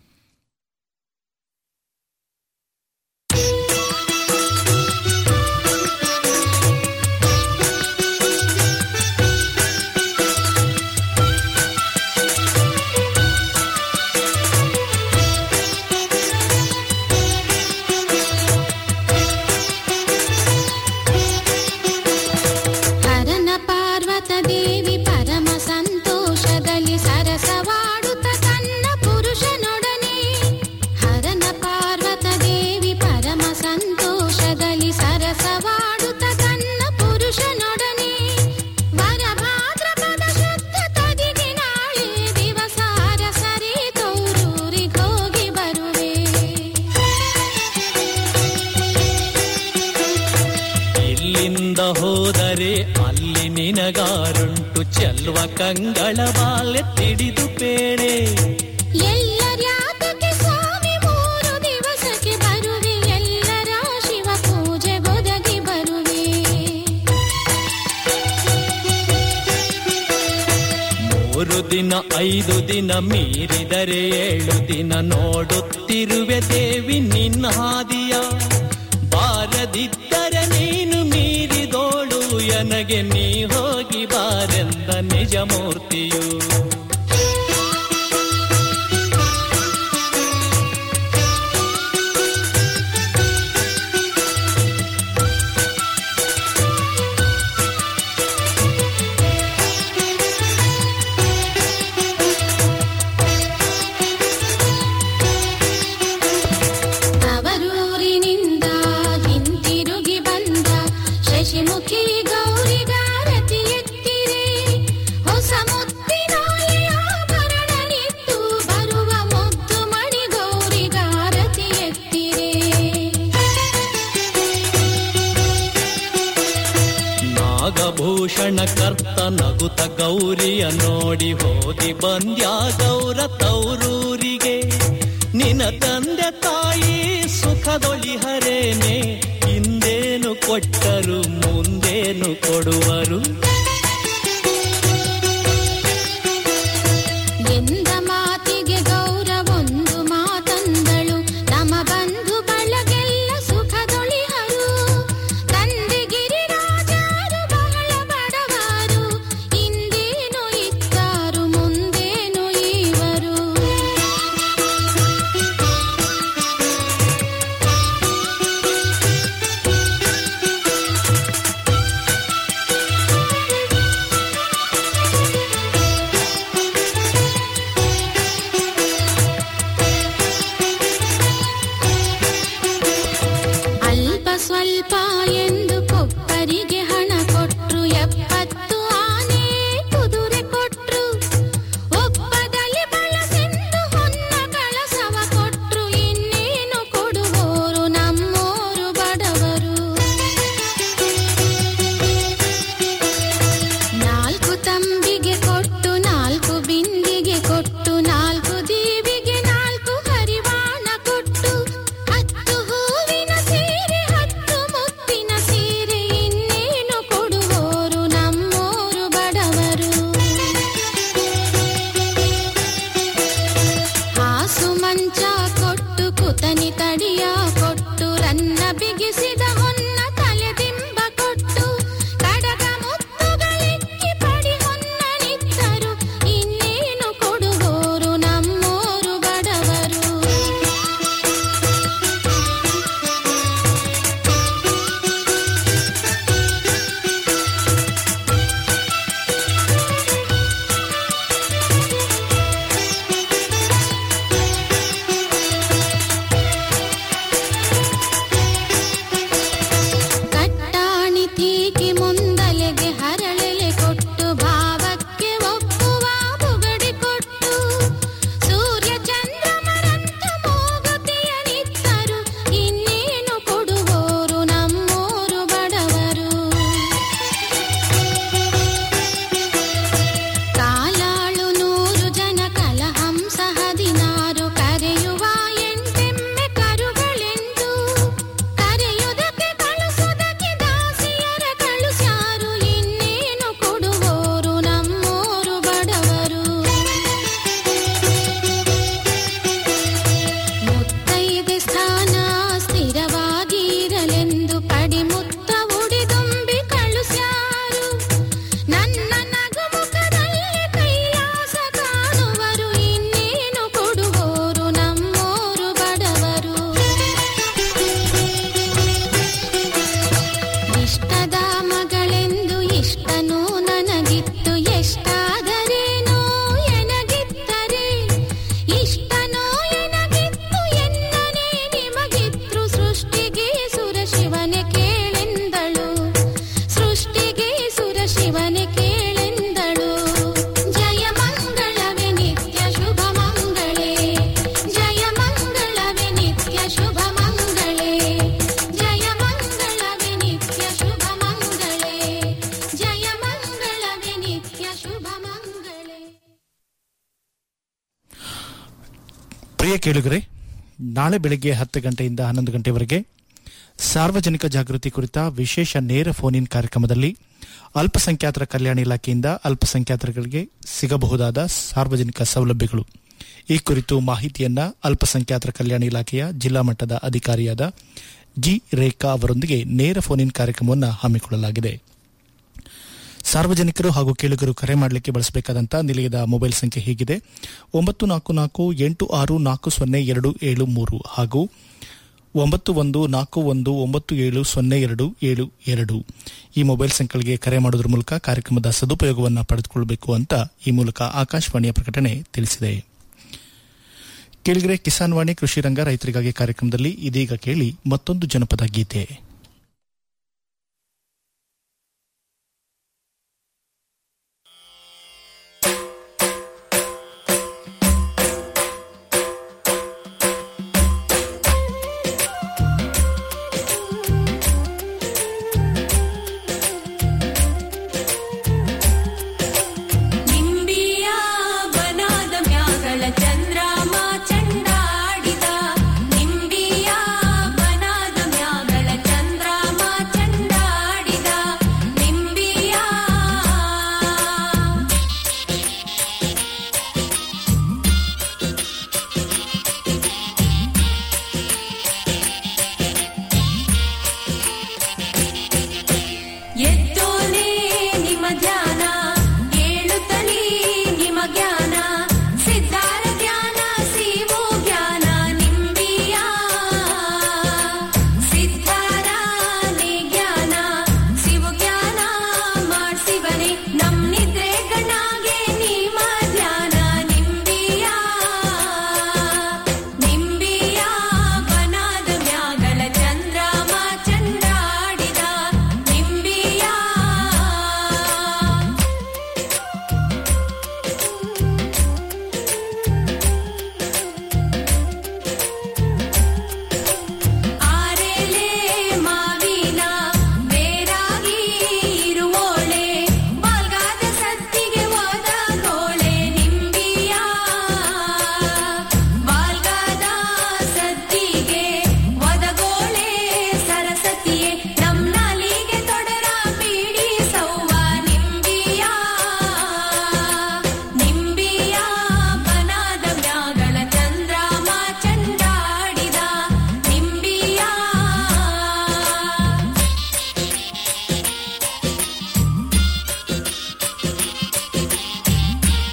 ಹರನ ಪಾರ್ವತ ದೇವಿ ಪರಮ ಸಂತೋಷದಲ್ಲಿ ಸರಸವಾಡುತ್ತ ತನ್ನ ಪುರುಷನೊಡನೆ ಹರನ ಪಾರ್ವತ ದೇವಿ ಪರಮ ಸಂತೋಷದಲ್ಲಿ ಸರಸವಾಡುತ್ತ ತನ್ನ ಪುರುಷನೊಡನೆ ವರಭಾದ್ರಪದ ಶುದ್ಧ ತದಿಗೆ ನಾಳೆ ದಿವಸ ಅರಸರೇ ತೌರೂರಿಗೋಗಿ ಬರುವೆ ಇಲ್ಲಿಂದ ಹೋದರೆ ಅಲ್ಲಿ ನಿನಗಾರುಂಟು ಚೆಲ್ವ ಕಂಗಳ ಬಾಲ್ಯ ತಿಳಿದು ಬೇಳೆ ಎಲ್ಲರ್ಯಾತಕ್ಕೆ ಸ್ವಾಮಿ ಮೂರು ದಿವಸಕ್ಕೆ ಬರುವೆ ಎಲ್ಲರ ಶಿವ ಪೂಜೆ ಗೊದಗಿ ಬರುವೆ ಮೂರು ದಿನ ಐದು ದಿನ ಮೀರಿದರೆ ಏಳು ದಿನ ನೋಡುತ್ತಿರುವೆ ದೇವಿ ನಿನ್ನ ಹಾದಿಯ ಬಾರದಿದ್ದರೆ ನೀನು ಮೀರಿದೋಳು ಎನಗೆ ನೀ ಹೋಗಿ ಬಾರೆಂದ ನಿಜ ಮೂರ್ತಿಯು ಅವರೂರಿನಿಂದ ಹಿಂತಿರುಗಿ ಬಂದ ಶಶಿಮುಖಿ ಗೌರಿಗಾರತಿ ಎತ್ತಿರೆ ಹೊಸ ಮುತ್ತಿನ ಆಭರಣನಿತ್ತು ಬರುವ ಮುದ್ದು ಮಣಿ ಗೌರಿಗಾರತಿ ಎತ್ತಿರೆ ನಾಗಭೂಷಣ ಕರ್ತ ನಗುತ ಗೌರಿಯ ನೋಡಿ ಹೋಗಿ ಬಂದ್ಯಾ ಗೌರ ತೌರೂರಿಗೆ ನಿನ ತಂದೆ ತಾಯಿ ಸುಖದೊಳಿ ಹರೇನೆ ಹಿಂದೇನು ಕೊಟ್ಟರು ಮುಂದೇನು ಕೊಡುವರು ಎಂದ ಮಾತಿಗೆ ಗೌರವೊಂದು ಮಾತಂದಳು ನಮ್ಮ ಬಂಧು ಬಳಗೆಲ್ಲ ಸುಖದೊಳಿಹರು ತಂದೆ ಗಿರಿರಾಜರು ಬಹಳ ಬಡವರು ಇಂದೇನು ಇತ್ತಾರು ಮುಂದೇನು ಇವರು ಪ್ರಿಯ ಕೇಳುಗರೆ ನಾಳೆ ಬೆಳಗ್ಗೆ ಹತ್ತು ಗಂಟೆಯಿಂದ ಹನ್ನೊಂದು ಗಂಟೆವರೆಗೆ ಸಾರ್ವಜನಿಕ ಜಾಗೃತಿ ಕುರಿತ ವಿಶೇಷ ನೇರ ಫೋನ್ ಇನ್ ಕಾರ್ಯಕ್ರಮದಲ್ಲಿ ಅಲ್ಪಸಂಖ್ಯಾತರ ಕಲ್ಯಾಣ ಇಲಾಖೆಯಿಂದ ಅಲ್ಪಸಂಖ್ಯಾತರಿಗೆ ಸಿಗಬಹುದಾದ ಸಾರ್ವಜನಿಕ ಸೌಲಭ್ಯಗಳು ಈ ಕುರಿತು ಮಾಹಿತಿಯನ್ನ ಅಲ್ಪಸಂಖ್ಯಾತರ ಕಲ್ಯಾಣ ಇಲಾಖೆಯ ಜಿಲ್ಲಾ ಮಟ್ಟದ ಅಧಿಕಾರಿಯಾದ ಜಿ ರೇಖಾ ಅವರೊಂದಿಗೆ ನೇರ ಫೋನ್ ಇನ್ ಕಾರ್ಯಕ್ರಮವನ್ನು ಹಮ್ಮಿಕೊಳ್ಳಲಾಗಿದೆ ಸಾರ್ವಜನಿಕರು ಹಾಗೂ ಕೇಳುಗರು ಕರೆ ಮಾಡಲಿಕ್ಕೆ ಬಳಸಬೇಕಾದಂತಹ ನಿಲಯದ ಮೊಬೈಲ್ ಸಂಖ್ಯೆ ಹೀಗಿದೆ ಒಂಬತ್ತು ನಾಲ್ಕು ನಾಲ್ಕು ಎಂಟು ಆರು ನಾಲ್ಕು ಸೊನ್ನೆ ಎರಡು ಏಳು ಮೂರು ಹಾಗೂ ಒಂಬತ್ತು ಒಂದು ನಾಲ್ಕು ಒಂದು ಒಂಬತ್ತು ಏಳು ಸೊನ್ನೆ ಎರಡು ಏಳು ಎರಡು ಈ ಮೊಬೈಲ್ ಸಂಖ್ಯೆಗಳಿಗೆ ಕರೆ ಮಾಡೋದ್ರ ಮೂಲಕ ಕಾರ್ಯಕ್ರಮದ ಸದುಪಯೋಗವನ್ನು ಪಡೆದುಕೊಳ್ಳಬೇಕು ಅಂತ ಈ ಮೂಲಕ ಆಕಾಶವಾಣಿಯ ಪ್ರಕಟಣೆ ತಿಳಿಸಿದೆ ಕೇಳಿದರೆ ಕಿಸಾನ್ ವಾಣಿ ಕೃಷಿ ರಂಗ ರೈತರಿಗಾಗಿ ಕಾರ್ಯಕ್ರಮದಲ್ಲಿ ಇದೀಗ ಕೇಳಿ ಮತ್ತೊಂದು ಜನಪದ ಗೀತೆ